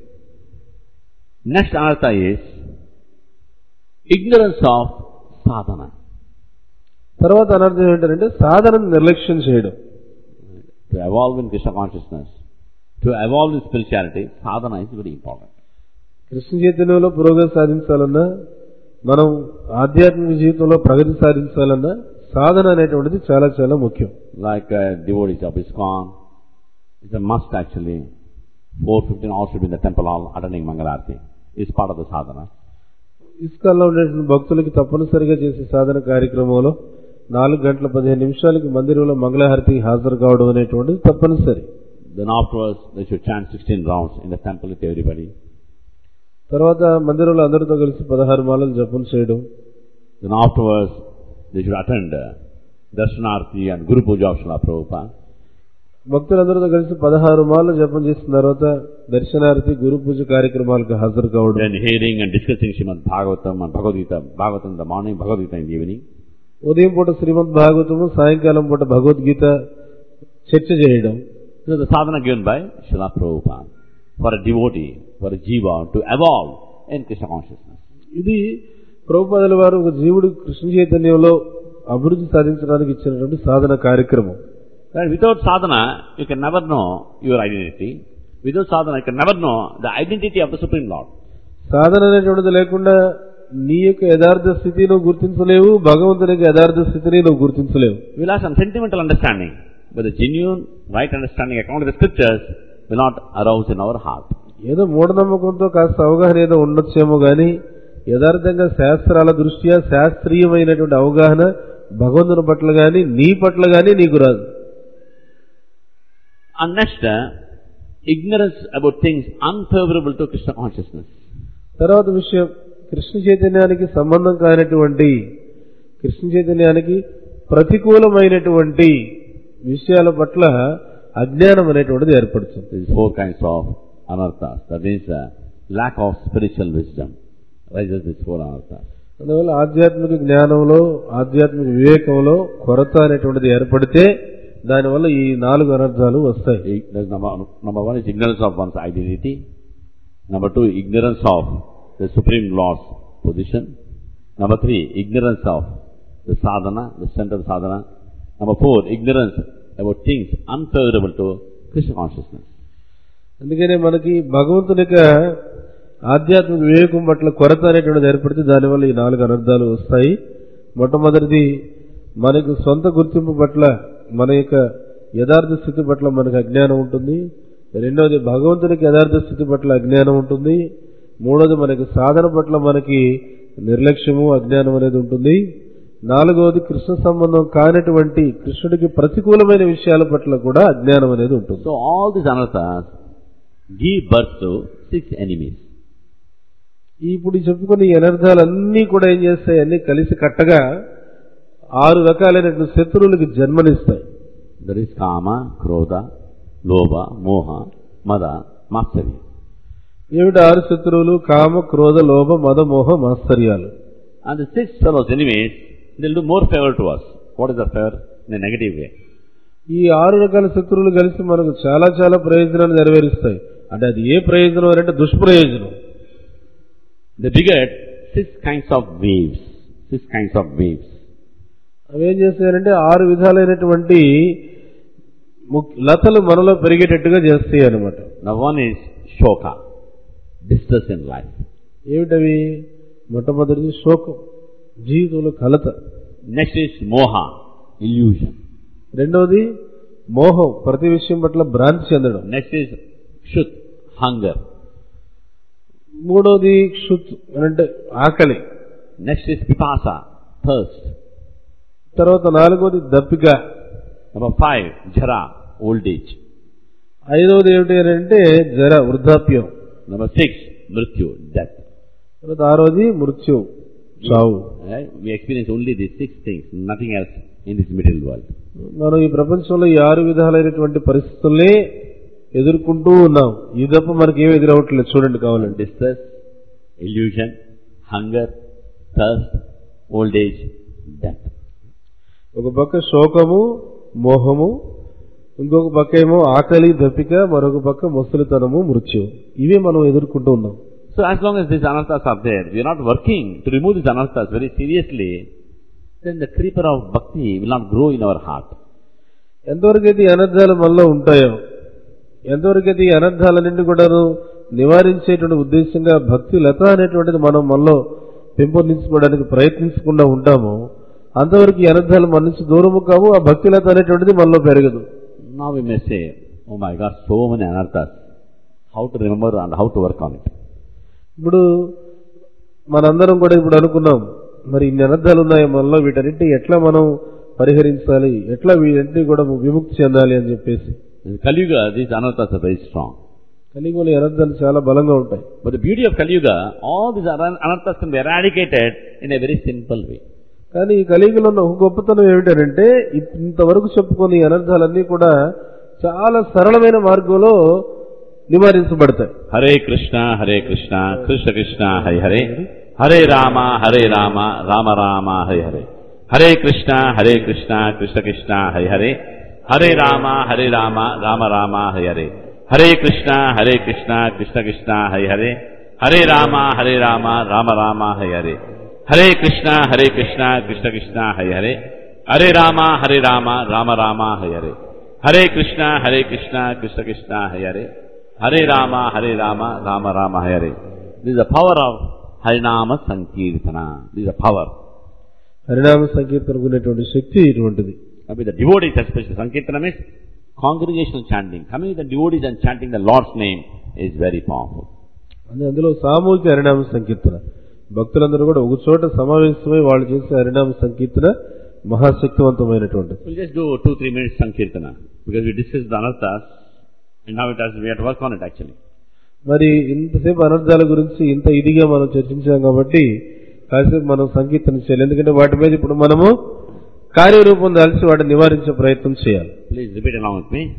Next anartha is ignorance of sadhana. తర్వాత అనర్థం ఏంటంటే సాధనను నిర్లక్ష్యం చేయడం To evolve in Krishna consciousness, to evolve in spirituality, sadhana is very important. Krishna చైతన్యంలో పురోగతి సాధించాలన్నా మనం ఆధ్యాత్మిక జీవితంలో ప్రగతి సాధించాలన్నా సాధన అనేటువంటిది చాలా చాలా ముఖ్యం Like uh, devotees of ISKCON, it's a must actually. 4.15 all should be in the temple hall attending Mangalarti. It's part of the sadhana. ఇస్కాల్లో ఉండేటువంటి భక్తులకి తప్పనిసరిగా చేసే సాధన కార్యక్రమంలో నాలుగు గంటల పదిహేను నిమిషాలకి మందిరంలో మంగళహారతికి హాజరు కావడం అనేటువంటిది తప్పనిసరి Then afterwards, they should chant 16 rounds in the temple with everybody. తర్వాత మందిరంలో అందరితో కలిసి పదహారు మాలలు జపం చేయడం Then afterwards, they should attend uh, Darshanarthi and Guru Puja of Srila Prabhupada. భక్తులందరితో కలిసి పదహారు మాలలు జపం చేసిన తర్వాత దర్శనార్థి గురు పూజ కార్యక్రమాలకు హాజరు కావడం Then hearing and discussing Srimad Bhagavatam and Bhagavad Gita, Bhagavatam in the morning, Bhagavad Gita in the evening. ఉదయం పూట శ్రీమద్ భాగవతము సాయంకాలం పూట భగవద్గీత చర్చ చేయడం So the sadhana given by Srila Prabhupada for a devotee, for a jiva to evolve in Krishna consciousness. ఇది ప్రభుపాదుల వారు ఒక జీవుడు కృష్ణ చైతన్యంలో అభివృద్ధి సాధించడానికి ఇచ్చినటువంటి సాధన కార్యక్రమం Right? Without sadhana, you can never know your identity. Without sadhana, you can never know the identity of the Supreme Lord. సాధన అనేటువంటిది లేకుండా నీ యొక్క యథార్థ స్థితి నువ్వు గుర్తించలేవు భగవంతుని యొక్క యథార్థ స్థితిని నువ్వు గుర్తించలేవు We'll have some sentimental understanding, but the genuine, right understanding according to the scriptures will not arouse in our heart. ఏదో మూఢనమ్మకంతో కాస్త అవగాహన ఏదో ఉండొచ్చేమో గాని యథార్థంగా శాస్త్రాల దృష్ట్యా శాస్త్రీయమైనటువంటి అవగాహన భగవంతుని పట్ల గాని నీ పట్ల గాని నీకు రాదు And next, uh, ignorance about things unfavorable to Krishna consciousness. తర్వాత విషయం కృష్ణ చైతన్యానికి సంబంధం కానటువంటి కృష్ణ చైతన్యానికి ప్రతికూలమైనటువంటి విషయాల పట్ల అజ్ఞానం అనేటువంటిది ఏర్పడుతుంది There is four kinds of anarthas. That means uh, lack of spiritual wisdom raises these four anarthas. అందువల్ల ఆధ్యాత్మిక జ్ఞానంలో ఆధ్యాత్మిక వివేకంలో కొరత అనేటువంటిది ఏర్పడితే దానివల్ల ఈ నాలుగు అనర్థాలు వస్తాయి Ig- there's Number, number one is ignorance of one's identity. Number two, ignorance of the Supreme Lord's position. Number three, ignorance of the sadhana, the center of sadhana. Number four, ignorance about things unfavorable to Krishna consciousness. అందుకనే మనకి భగవంతుని యొక్క ఆధ్యాత్మిక వివేకం పట్ల కొరత అనేటువంటిది ఏర్పడితే దానివల్ల ఈ నాలుగు అనర్థాలు వస్తాయి మొట్టమొదటిది మనకు సొంత గుర్తింపు పట్ల మన యొక్క యథార్థ స్థితి పట్ల మనకు అజ్ఞానం ఉంటుంది రెండవది భగవంతునికి యథార్థ స్థితి పట్ల అజ్ఞానం ఉంటుంది మూడవది మనకి సాధన పట్ల మనకి నిర్లక్ష్యము అజ్ఞానం అనేది ఉంటుంది నాలుగవది కృష్ణ సంబంధం కానటువంటి కృష్ణుడికి ప్రతికూలమైన విషయాల పట్ల కూడా అజ్ఞానం అనేది ఉంటుంది So all these anarthas give birth to six enemies. ఇప్పుడు చెప్పుకున్న ఈ అనర్థాలన్నీ కూడా ఏం చేస్తాయి అన్ని కలిసి కట్టగా ఆరు రకాలైనటువంటి శత్రువులకు జన్మనిస్తాయి There is kama, krodha, lobha, moha, mada, matsarya. ఏమిటి ఆరు శత్రువులు కామ క్రోధ లోభ మద మోహ మాత్సర్యాలు And the six fellows enemies, they'll do more favor to us. What is the favor? In a negative way. ఈ ఆరు రకాల శత్రువులు కలిసి మనకు చాలా చాలా ప్రయోజనాలు నెరవేరుస్తాయి అంటే అది ఏ ప్రయోజనం అని అంటే దుష్ప్రయోజనం They beget six kinds of waves. Six kinds of waves. అవి ఏం చేస్తాయంటే ఆరు విధాలైనటువంటి ముక్- లతలు మనలో పెరిగేటట్టుగా చేస్తాయి అనమాట Now one is shoka, distress in life. ఏమిటవి మొట్టమొదటిది శోకం జీవితంలో కలత Next is moha, illusion. రెండవది మోహం ప్రతి విషయం పట్ల భ్రాంతి చెందడం Next is shut, hunger. మూడవది క్షుత్ అంటే ఆకలి Next is pipasa, thirst. తర్వాత నాలుగవది దప్పిక Number five, jara, old age. ఐదవది ఏమిటి అని అంటే జర వృద్ధాప్యం Number six, mrityu, death. తర్వాత ఆరవది మృత్యు చావు Right? We experience only these six things, nothing else in this material world. మనం ఈ ప్రపంచంలో ఈ ఆరు విధాలైనటువంటి పరిస్థితుల్ని ఎదుర్కొంటూ ఉన్నాం ఈ తప్ప మనకి ఏమి ఎదురవట్లేదు చూడండి కావాలండి Distress, illusion, hunger, thirst, old age, death. ఒక పక్క శోకము మోహము ఇంకొక పక్క ఏమో ఆకలి దప్పిక మరొక పక్క ముసలితనము మృత్యు ఇవే మనం ఎదుర్కొంటూ ఉన్నాం So as long as these anarthas are there, we are not working to remove these anarthas very seriously, then the creeper of bhakti will not grow in our heart. ఎంతవరకైతే ఈ అనర్థాలు మనలో ఉంటాయో ఎంతవరకైతే ఈ అనర్థాలన్నింటినీ కూడాను నివారించేటువంటి ఉద్దేశంగా భక్తి లత అనేటువంటిది మనం మనలో పెంపొందించుకోవడానికి ప్రయత్నించకుండా ఉంటామో అంతవరకు ఈ అనర్థాలు మన నుంచి దూరము కావు ఆ భక్తి లత అనేటువంటిది మనలో పెరగదు Now we may say, oh my God, so many anarthas. How to remember and how to work on it. ఇప్పుడు మనందరం కూడా ఇప్పుడు అనుకున్నాం మరి ఇన్ని అనర్థాలు ఉన్నాయి మనలో వీటన్నింటినీ ఎట్లా మనం పరిహరించాలి ఎట్లా వీటన్నింటినీ కూడా విముక్తి చెందాలి అని చెప్పేసి In Kali Yuga, these anarthas are very strong. కలిగిన అనర్థాలు చాలా బలంగా ఉంటాయి But the beauty of Kali Yuga, all these anan- anarthas can be eradicated in a very simple way. కానీ ఈ కలిగిలో ఉన్న ఒక గొప్పతనం ఏమిటంటే ఇప్- ఇంతవరకు చెప్పుకున్న ఈ అనర్థాలన్నీ కూడా చాలా సరళమైన మార్గంలో నివారించబడతాయి Hare Krishna, Hare Krishna, Krishna Krishna, Hare Hare, Hare Rama, Hare Rama, Rama Rama, Hare Hare. Hare Krishna, Hare Krishna, Krishna Krishna, Hare Hare, Hare Rama, Hare Rama, Rama Rama, Hare Hare. Hare Krishna, Hare Krishna, Krishna Krishna, Hare Hare, Hare Rama, Hare Rama, Rama Rama, Hare Hare. Hare Krishna, Hare Krishna, Krishna Krishna, Hare Hare, Hare Rama, Hare Rama, Rama Rama, Hare Hare. Hare Krishna, Hare Krishna, Krishna Krishna, Hare Hare. Hare Rama, Hare Rama, Rama Rama, Hare. This is the power of Harinama Sankirtana. This is the power. హరినామ సంకీర్తనకు ఉన్నటువంటి శక్తి ఇటువంటిది I mean, the devotees, especially Sankirtana means congregational chanting. Coming the devotees and chanting the Lord's name is very powerful. అని అందులో సామూహిక హరినామ సంకీర్తన భక్తులందరూ కూడా ఒక చోట సమావేశమై వాళ్ళు చేసే హరినామ సంకీర్తన మహాశక్తివంతమైనటువంటిది We'll just do two, three minutes Sankirtana because we discussed the anarthas and now it has, we have to work on it actually. మరి ఇంతసేపు అనర్థాల గురించి ఇంత ఇదిగా మనం చర్చించాం కాబట్టి కాసేపు మనం సంకీర్తన చేయాలి ఎందుకంటే వాటి మీద ఇప్పుడు మనము కార్యరూపం దాల్చి వాటిని నివారించే ప్రయత్నం చేయాలి Please repeat along with me.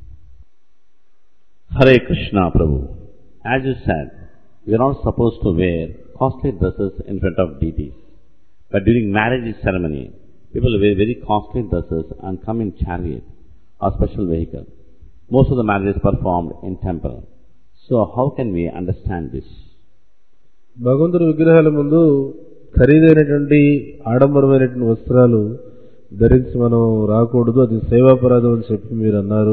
Hare Krishna Prabhu. As you said, we are not supposed to wear costly dresses in front of deities. But during marriage ceremony, people wear very costly dresses and come in chariot or special vehicle. Most of the marriages performed in temple. So how can we understand this? భగవంతుడి విగ్రహాల ముందు ఖరీదైనటువంటి ఆడంబరమైనటువంటి వస్త్రాలు ధరించి మనం రాకూడదు అది సేవాపరాధం అని చెప్పి మీరు అన్నారు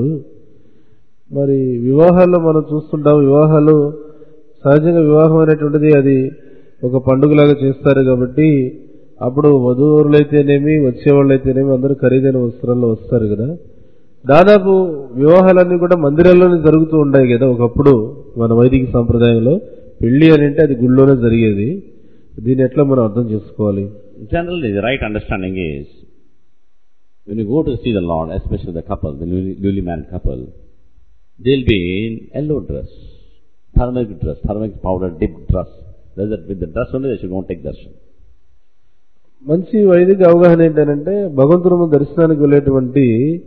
మరి వివాహాల్లో మనం చూస్తుంటాం వివాహాలు సహజంగా వివాహం అనేటువంటిది అది ఒక పండుగలాగా చేస్తారు కాబట్టి అప్పుడు వధువులైతేనేమి వచ్చేవాళ్ళైతేనేమి అందరూ ఖరీదైన వస్త్రాల్లో వస్తారు కదా దాదాపు వివాహాలన్నీ కూడా మందిరాల్లోనే జరుగుతూ ఉన్నాయి కదా ఒకప్పుడు మన వైదిక సంప్రదాయంలో పెళ్లి అని అంటే అది గుళ్ళోనే జరిగేది దీన్ని ఎట్లా మనం అర్థం చేసుకోవాలి Generally, the right understanding is, when you go to see the Lord, especially the couple, the newly, newly married couple, they'll be in yellow dress, turmeric dress, turmeric powder dipped dress. There's that, with the dress only they should go and take darshan. మంచి వైదిక అవగాహన ఏంటంటే భగవంతుని దర్శనానికి వెళ్ళేటువంటి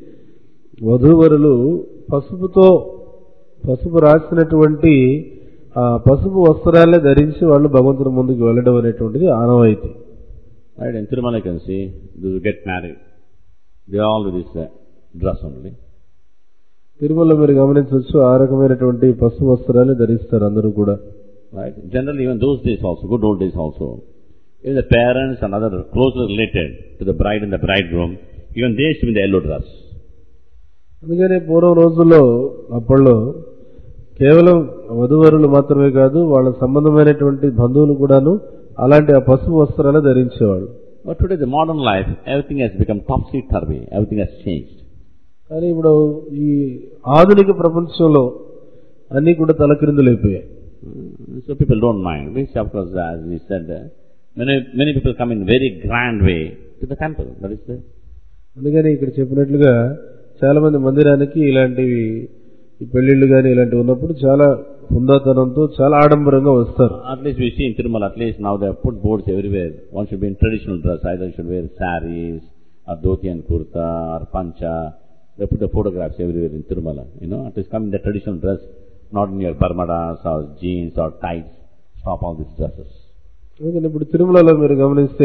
వధూవరులు పసుపుతో పసుపు రాసినటువంటి ఆ పసుపు వస్త్రాలే ధరించి వాళ్ళు భగవంతుని ముందుకు వెళ్ళడం అనేటువంటిది ఆనవాయితీ Right? In Tirumala you can see, those who get married, they all with this uh, dress only. Tirumala మీరు గమనించవచ్చు ఆ రకమైనటువంటి పసుపు వస్త్రాలే ధరిస్తారు అందరూ కూడా Right? Generally, even those days also, good old days also, even the parents and other closely related to the bride and the bridegroom, even they used to be in the yellow dress. అందుకనే పూర్వం రోజుల్లో అప్పట్లో కేవలం వధువరులు మాత్రమే కాదు వాళ్ళ సంబంధమైనటువంటి బంధువులు కూడాను అలాంటి ఆ పసుపు వస్త్రాలే ధరించేవాళ్ళు But today, the modern life, everything has become topsy-turvy. Everything has changed. కానీ ఇప్పుడు ఈ ఆధునిక ప్రపంచంలో అన్ని కూడా తలక్రిందులైపోయాయి Mm, So people don't mind. Which, of course, as we said, uh, many many people come in very grand way to the temple. That is the అందుకని ఇక్కడ చెప్పినట్లుగా చాలా మంది మందిరానికి ఇలాంటివి ఈ పెళ్లిళ్ళు కానీ ఇలాంటివి ఉన్నప్పుడు చాలా హుందాతనంతో చాలా ఆడంబరంగా వస్తారు At least we see in Tirumala, at least now they have put boards everywhere. One should be in traditional dress. Either should wear saris or dhoti and kurta, or pancha. They put the photographs everywhere in Tirumala. You know, it is come in the traditional dress, not in your barmadas or jeans or tights. Stop all these dresses. అందుకని ఇప్పుడు తిరుమలలో మీరు గమనిస్తే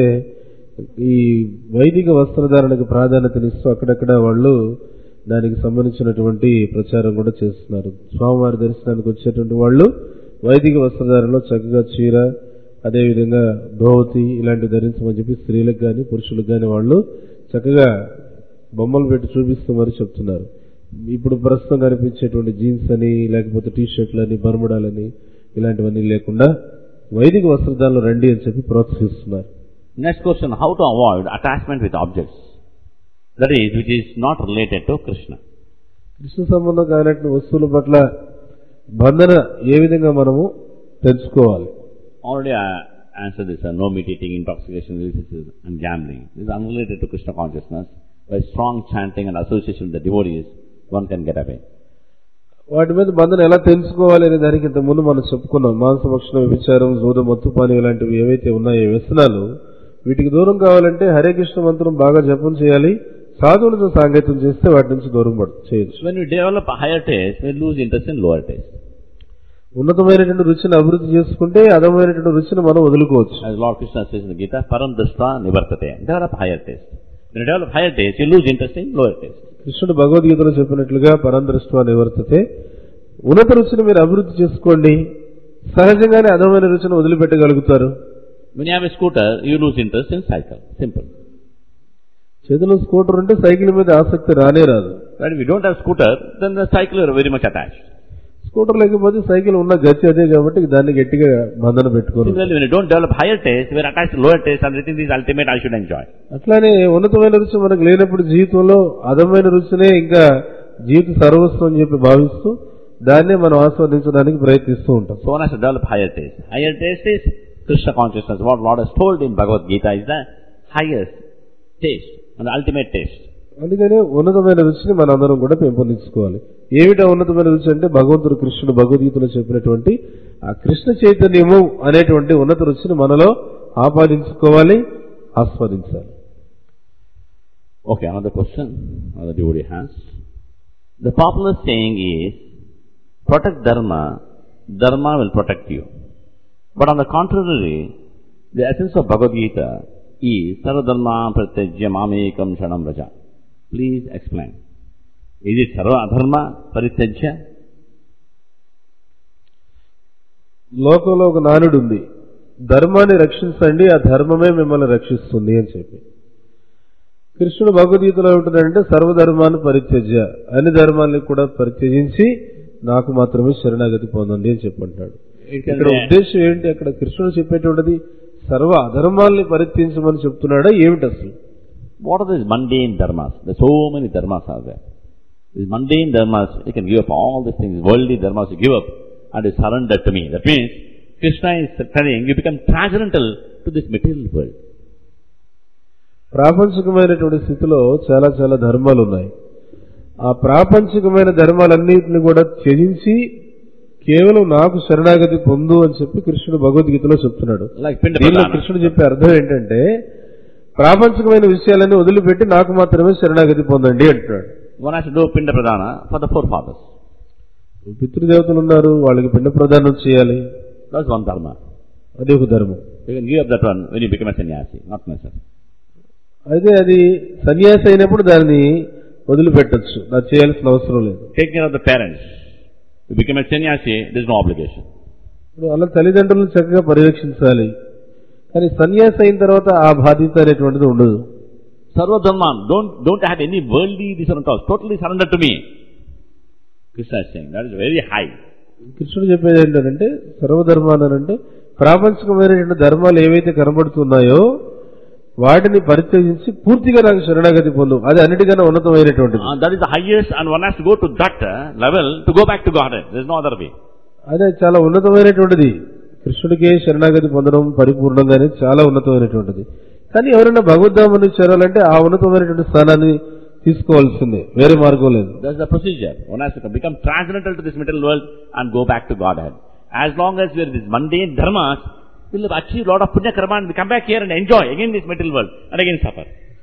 ఈ వైదిక వస్త్రధారణకు ప్రాధాన్యతనిస్తూ అక్కడక్కడ వాళ్ళు దానికి సంబంధించినటువంటి ప్రచారం కూడా చేస్తున్నారు స్వామివారి దర్శనానికి వచ్చేటువంటి వాళ్ళు వైదిక వస్త్రధారణలో చక్కగా చీర అదేవిధంగా ధోవతి ఇలాంటివి ధరించమని చెప్పి స్త్రీలకు కానీ పురుషులకు కానీ వాళ్ళు చక్కగా బొమ్మలు పెట్టి చూపిస్తూ మరి చెప్తున్నారు ఇప్పుడు ప్రస్తుతం కనిపించేటువంటి జీన్స్ అని లేకపోతే టీ షర్ట్లని బర్ముడాలని ఇలాంటివన్నీ లేకుండా వైదిక వస్త్రధారణలో రండి అని చెప్పి ప్రోత్సహిస్తున్నారు Next question, how to avoid attachment with objects? That is, which is not related to Krishna. Krishna సంబంధం కానటువంటి వస్తువుల పట్ల బంధన ఏ విధంగా మనము తెలుసుకోవాలి Already I answered this, uh, no meat eating, intoxication, illicit and gambling. This is unrelated to Krishna consciousness. By strong chanting and association with the devotees, one can get away. వాటి మీద బంధన ఎలా తెలుసుకోవాలి అనే దానికి ఇంత ముందు మనం చెప్పుకున్నాం మాంసభక్షణ వ్యభిచారం జూద మత్తుపాని ఇలాంటివి ఏవైతే ఉన్నాయో వ్యసనాలు వీటికి దూరం కావాలంటే హరే కృష్ణ మంత్రం బాగా జపం చేయాలి సాధువులతో సాంగత్యం చేస్తే వాటి నుంచి దూరం పడ చేయొచ్చు When we develop a higher taste, we lose interest in lower taste. ఉన్నతమైనటువంటి రుచిని అభివృద్ధి చేసుకుంటే అదమైనటువంటి రుచిని మనం వదులుకోవచ్చు As Lord Krishna says in the Gita, param drashta nivartate. Develop higher taste. When you develop higher taste, you lose interest in lower taste. కృష్ణుడు భగవద్గీతలో చెప్పినట్లుగా పరందృష్ట నివర్తతే ఉన్నత రుచిని మీరు అభివృద్ధి చేసుకోండి సహజంగానే అధమైన రుచిని వదిలిపెట్టగలుగుతారు When you have a scooter, you lose interest in cycle. Simple. చేతిలో స్కూటర్ ఉంటే సైకిల్ మీద ఆసక్తి రానే రాదు But if you don't have scooter, then the cycle you are very much attached. Scooter లేకపోతే సైకిల్ ఉన్న గతి అదే కాబట్టి దాన్ని గట్టిగా బంధన పెట్టుకోరు Similarly, when you don't develop higher taste, we are attached to lower taste and within this ultimate I should enjoy. అట్లానే ఉన్నతమైన రుచి మనకు లేనప్పుడు జీవితంలో అధమైన రుచినే ఇంకా జీవిత సర్వస్వం అని చెప్పి భావిస్తూ దాన్నే మనం ఆస్వాదించడానికి ప్రయత్నిస్తూ ఉంటాం So one has to develop higher taste. Higher taste is Krishna consciousness. What Lord has told in Bhagavad Gita is the highest taste and the ultimate taste. అందుకనే ఉన్నతమైన రుచిని మన అందరం కూడా పెంపొందించుకోవాలి ఏమిటా ఉన్నతమైన రుచి అంటే భగవంతుడు కృష్ణుడు భగవద్గీతలో చెప్పినటువంటి ఆ కృష్ణ చైతన్యము అనేటువంటి ఉన్నత రుచిని మనలో ఆపాదించుకోవాలి ఆస్వాదించాలి Okay, another question another devotee has. The popular saying is, protect dharma, dharma will protect you. But on the contrary, the essence of Bhagavad Gita is sarvadharma pratyajya mamekam shanam raja. Please explain. Is it sarva adharma parityajya? లోకంలో ఒక నానుడు ఉంది ధర్మాన్ని రక్షించండి ఆ ధర్మమే మిమ్మల్ని రక్షిస్తుంది అని చెప్పి కృష్ణుడు భగవద్గీతలో ఉంటుందంటే సర్వధర్మాన్ని పరిత్యజ్య అన్ని ధర్మాన్ని కూడా పరిత్యజించి నాకు మాత్రమే శరణాగతి పొందండి అని చెప్పంటాడు It can ఇక్కడ be- ఉద్దేశం ఏంటి అక్కడ కృష్ణుడు చెప్పేటువంటిది సర్వ అధర్మాల్ని పరిత్యించమని చెప్తున్నాడా ఏమిటి అసలు What are these mundane dharmas? There's so many dharmas are there. These mundane dharmas, you can give up all these things, worldly dharmas you give up and you surrender to me. That means Krishna is telling you become transcendental to this material world. ప్రాపంచికమైనటువంటి స్థితిలో చాలా చాలా ధర్మాలు ఉన్నాయి ఆ ప్రాపంచికమైన ధర్మాలన్నింటిని కూడా త్యజించి కేవలం నాకు శరణాగతి పొందు అని చెప్పి కృష్ణుడు భగవద్గీతలో చెప్తున్నాడు Like దీనిలో Pindapradana. కృష్ణుడు చెప్పే అర్థం ఏంటంటే ప్రాపంచికమైన విషయాలన్నీ వదిలిపెట్టి నాకు మాత్రమే శరణాగతి పొందండి అంటున్నాడు One has to do Pindapradana for the forefathers. పితృదేవతలు ఉన్నారు వాళ్ళకి పిండ ప్రదానం చేయాలి That's one dharma. అది ఒక ధర్మం You can give up that one when you become a sannyasi, not necessary. అయితే అది సన్యాసి అయినప్పుడు దాన్ని వదిలిపెట్టచ్చు నాకు చేయాల్సిన అవసరం లేదు Take care of the parents. You become a sannyasi, there's no obligation. ఇప్పుడు అలా తల్లిదండ్రులను చక్కగా పరిరక్షించాలి కానీ సన్యాసి అయిన తర్వాత ఆ బాధ్యత అనేటువంటిది ఉండదు Sarva dharma, don't, don't have any worldly this and all. Totally surrender to me. Krishna is saying, that is very high. కృష్ణుడు చెప్పేది ఏంటంటే సర్వధర్మాలు అంటే ప్రాపంచికమైనటువంటి ధర్మాలు ఏవైతే కనబడుతున్నాయో వాటిని పరిత్యజించి పూర్తిగా నాకు శరణాగతి పొందు అది అన్నిటికన్నా ఉన్నతమైనటువంటిది Uh, that is the highest and one has to go to that uh, level to go back to Godhead. There is no other way. అదే చాలా ఉన్నతమైనటువంటిది కృష్ణుడికే శరణాగతి పొందడం పరిపూర్ణంగానే చాలా ఉన్నతమైనటువంటిది కానీ ఎవరైనా భగవద్ధామాన్ని చేరాలంటే ఆ ఉన్నతమైనటువంటి స్థానాన్ని తీసుకోవాల్సిందే వేరే మార్గం లేదు That's the procedure. One has to become transcendental to this material world and go back to Godhead. As long as we are these mundane dharmas, we'll have achieved a lot of punya karma and we come back here and enjoy again this material world and again suffer.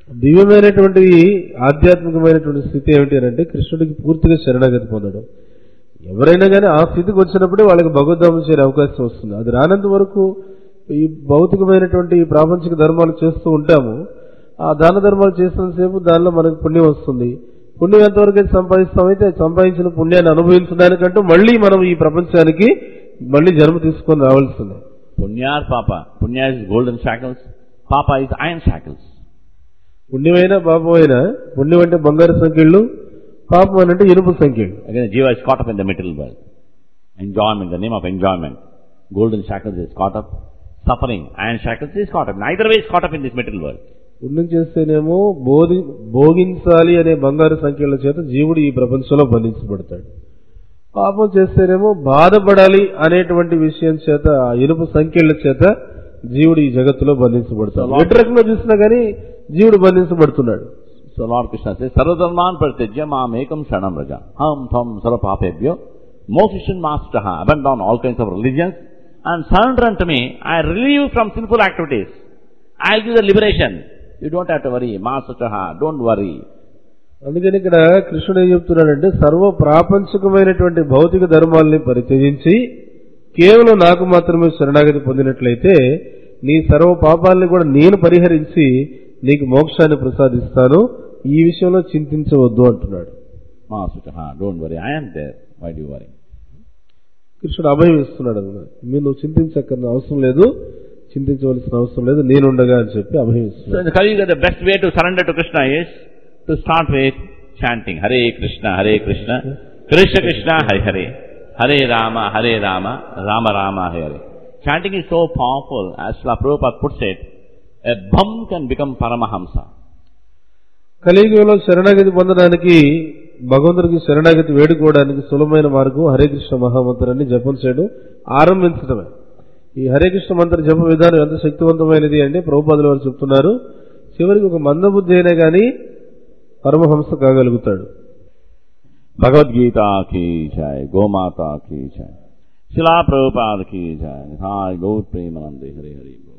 దివ్యమైనటువంటి ఆధ్యాత్మికమైనటువంటి స్థితి ఏమిటి అని అంటే కృష్ణుడికి పూర్తిగా శరణాగతి పొందడం ఎవరైనా కానీ ఆ స్థితికి వచ్చినప్పుడే వాళ్ళకి భగవద్ధామం చేరే అవకాశం వస్తుంది అది రానంత వరకు ఈ భౌతికమైనటువంటి ఈ ప్రాపంచిక ధర్మాలు చేస్తూ ఉంటాము ఆ దాన ధర్మాలు చేసినంతసేపు దానిలో మనకు పుణ్యం వస్తుంది పుణ్యం ఎంతవరకు అయితే సంపాదిస్తామైతే సంపాదించిన పుణ్యాన్ని అనుభవించడానికంటూ మళ్ళీ మనం ఈ ప్రపంచానికి మళ్ళీ జన్మ తీసుకొని రావాల్సిందే Punya or Papa? Punya is golden shackles, Papa is iron shackles. పుణ్యమైన పాపమైనా పుణ్యం అంటే బంగారు సంఖ్యలు పాపం అని అంటే ఇనుప సంఖ్యలు Again, Jiva is caught up in the material world. Enjoyment, the name of enjoyment. Golden shackles is caught up. Suffering, iron shackles is caught up. Neither way is caught up in this material world. పుణ్యం చేస్తేనేమో బోధి భోగించాలి అనే బంగారు సంఖ్యల చేత జీవుడు ఈ ప్రపంచంలో బంధించబడతాడు పాపం చేస్తేనేమో బాధపడాలి అనేటువంటి విషయం చేత ఆ ఇనుప సంఖ్యల చేత జీవుడు ఈ జగత్తులో బంధించబడతాడు ఎటు రకంగా చూసినా కానీ జీవుడు బంధించబడుతున్నాడు So Lord Krishna says, Sarvadharman pratijya mam ekam shanam raja. Ham tham sarvapapebhyo. Mokshishan mastaha. Abandon all kinds of religions and surrender unto me. I relieve you from sinful activities. I'll give the liberation. You don't have to worry. Mastaha. Don't worry. అందుకని ఇక్కడ కృష్ణుడు ఏం చెప్తున్నాడంటే సర్వ ప్రాపంచికమైనటువంటి భౌతిక ధర్మాల్ని పరిత్యజించి కేవలం నాకు మాత్రమే శరణాగతి పొందినట్లయితే నీ సర్వ పాపాలని కూడా నేను పరిహరించి నీకు మోక్షాన్ని ప్రసాదిస్తాను ఈ విషయంలో చింతించవద్దు అంటున్నాడు Mastaha. Don't worry. I am there. Why do you worry? కృష్ణుడు అభయం ఇస్తున్నాడు అన్నమాట మీరు నువ్వు చింతించక్కర్న అవసరం లేదు చింతించవలసిన అవసరం లేదు నేనుండగా అని చెప్పి అభయం So ఇస్తున్నాడు in the Kali Yuga, the best way to surrender to Krishna is to start with chanting Hare Krishna, Hare Krishna, Krishna Krishna, Hare Hare, Hare Rama, Hare Rama, Rama Rama, Hare Hare. Chanting is so powerful, as Srila Prabhupada puts it, a bum can become Paramahamsa. కలియుగంలో శరణాగతి పొందడానికి భగవంతుడికి శరణాగతి వేడుకోవడానికి సులభమైన మార్గం హరే కృష్ణ మహామంత్రాన్ని జపం చేయడం ఆరంభించడమే ఈ హరే కృష్ణ మంత్ర జప విధానం ఎంత శక్తివంతమైనది అంటే ప్రభుపాదులు వారు చెప్తున్నారు చివరికి ఒక మందబుద్ధి అయినా కానీ Paramahamsa కాగలుగుతాడు Bhagavad Gita ki jai, Gomata ki jai, Srila Prabhupada ki jai, Hi, Gaur Premanande, Hare Hare.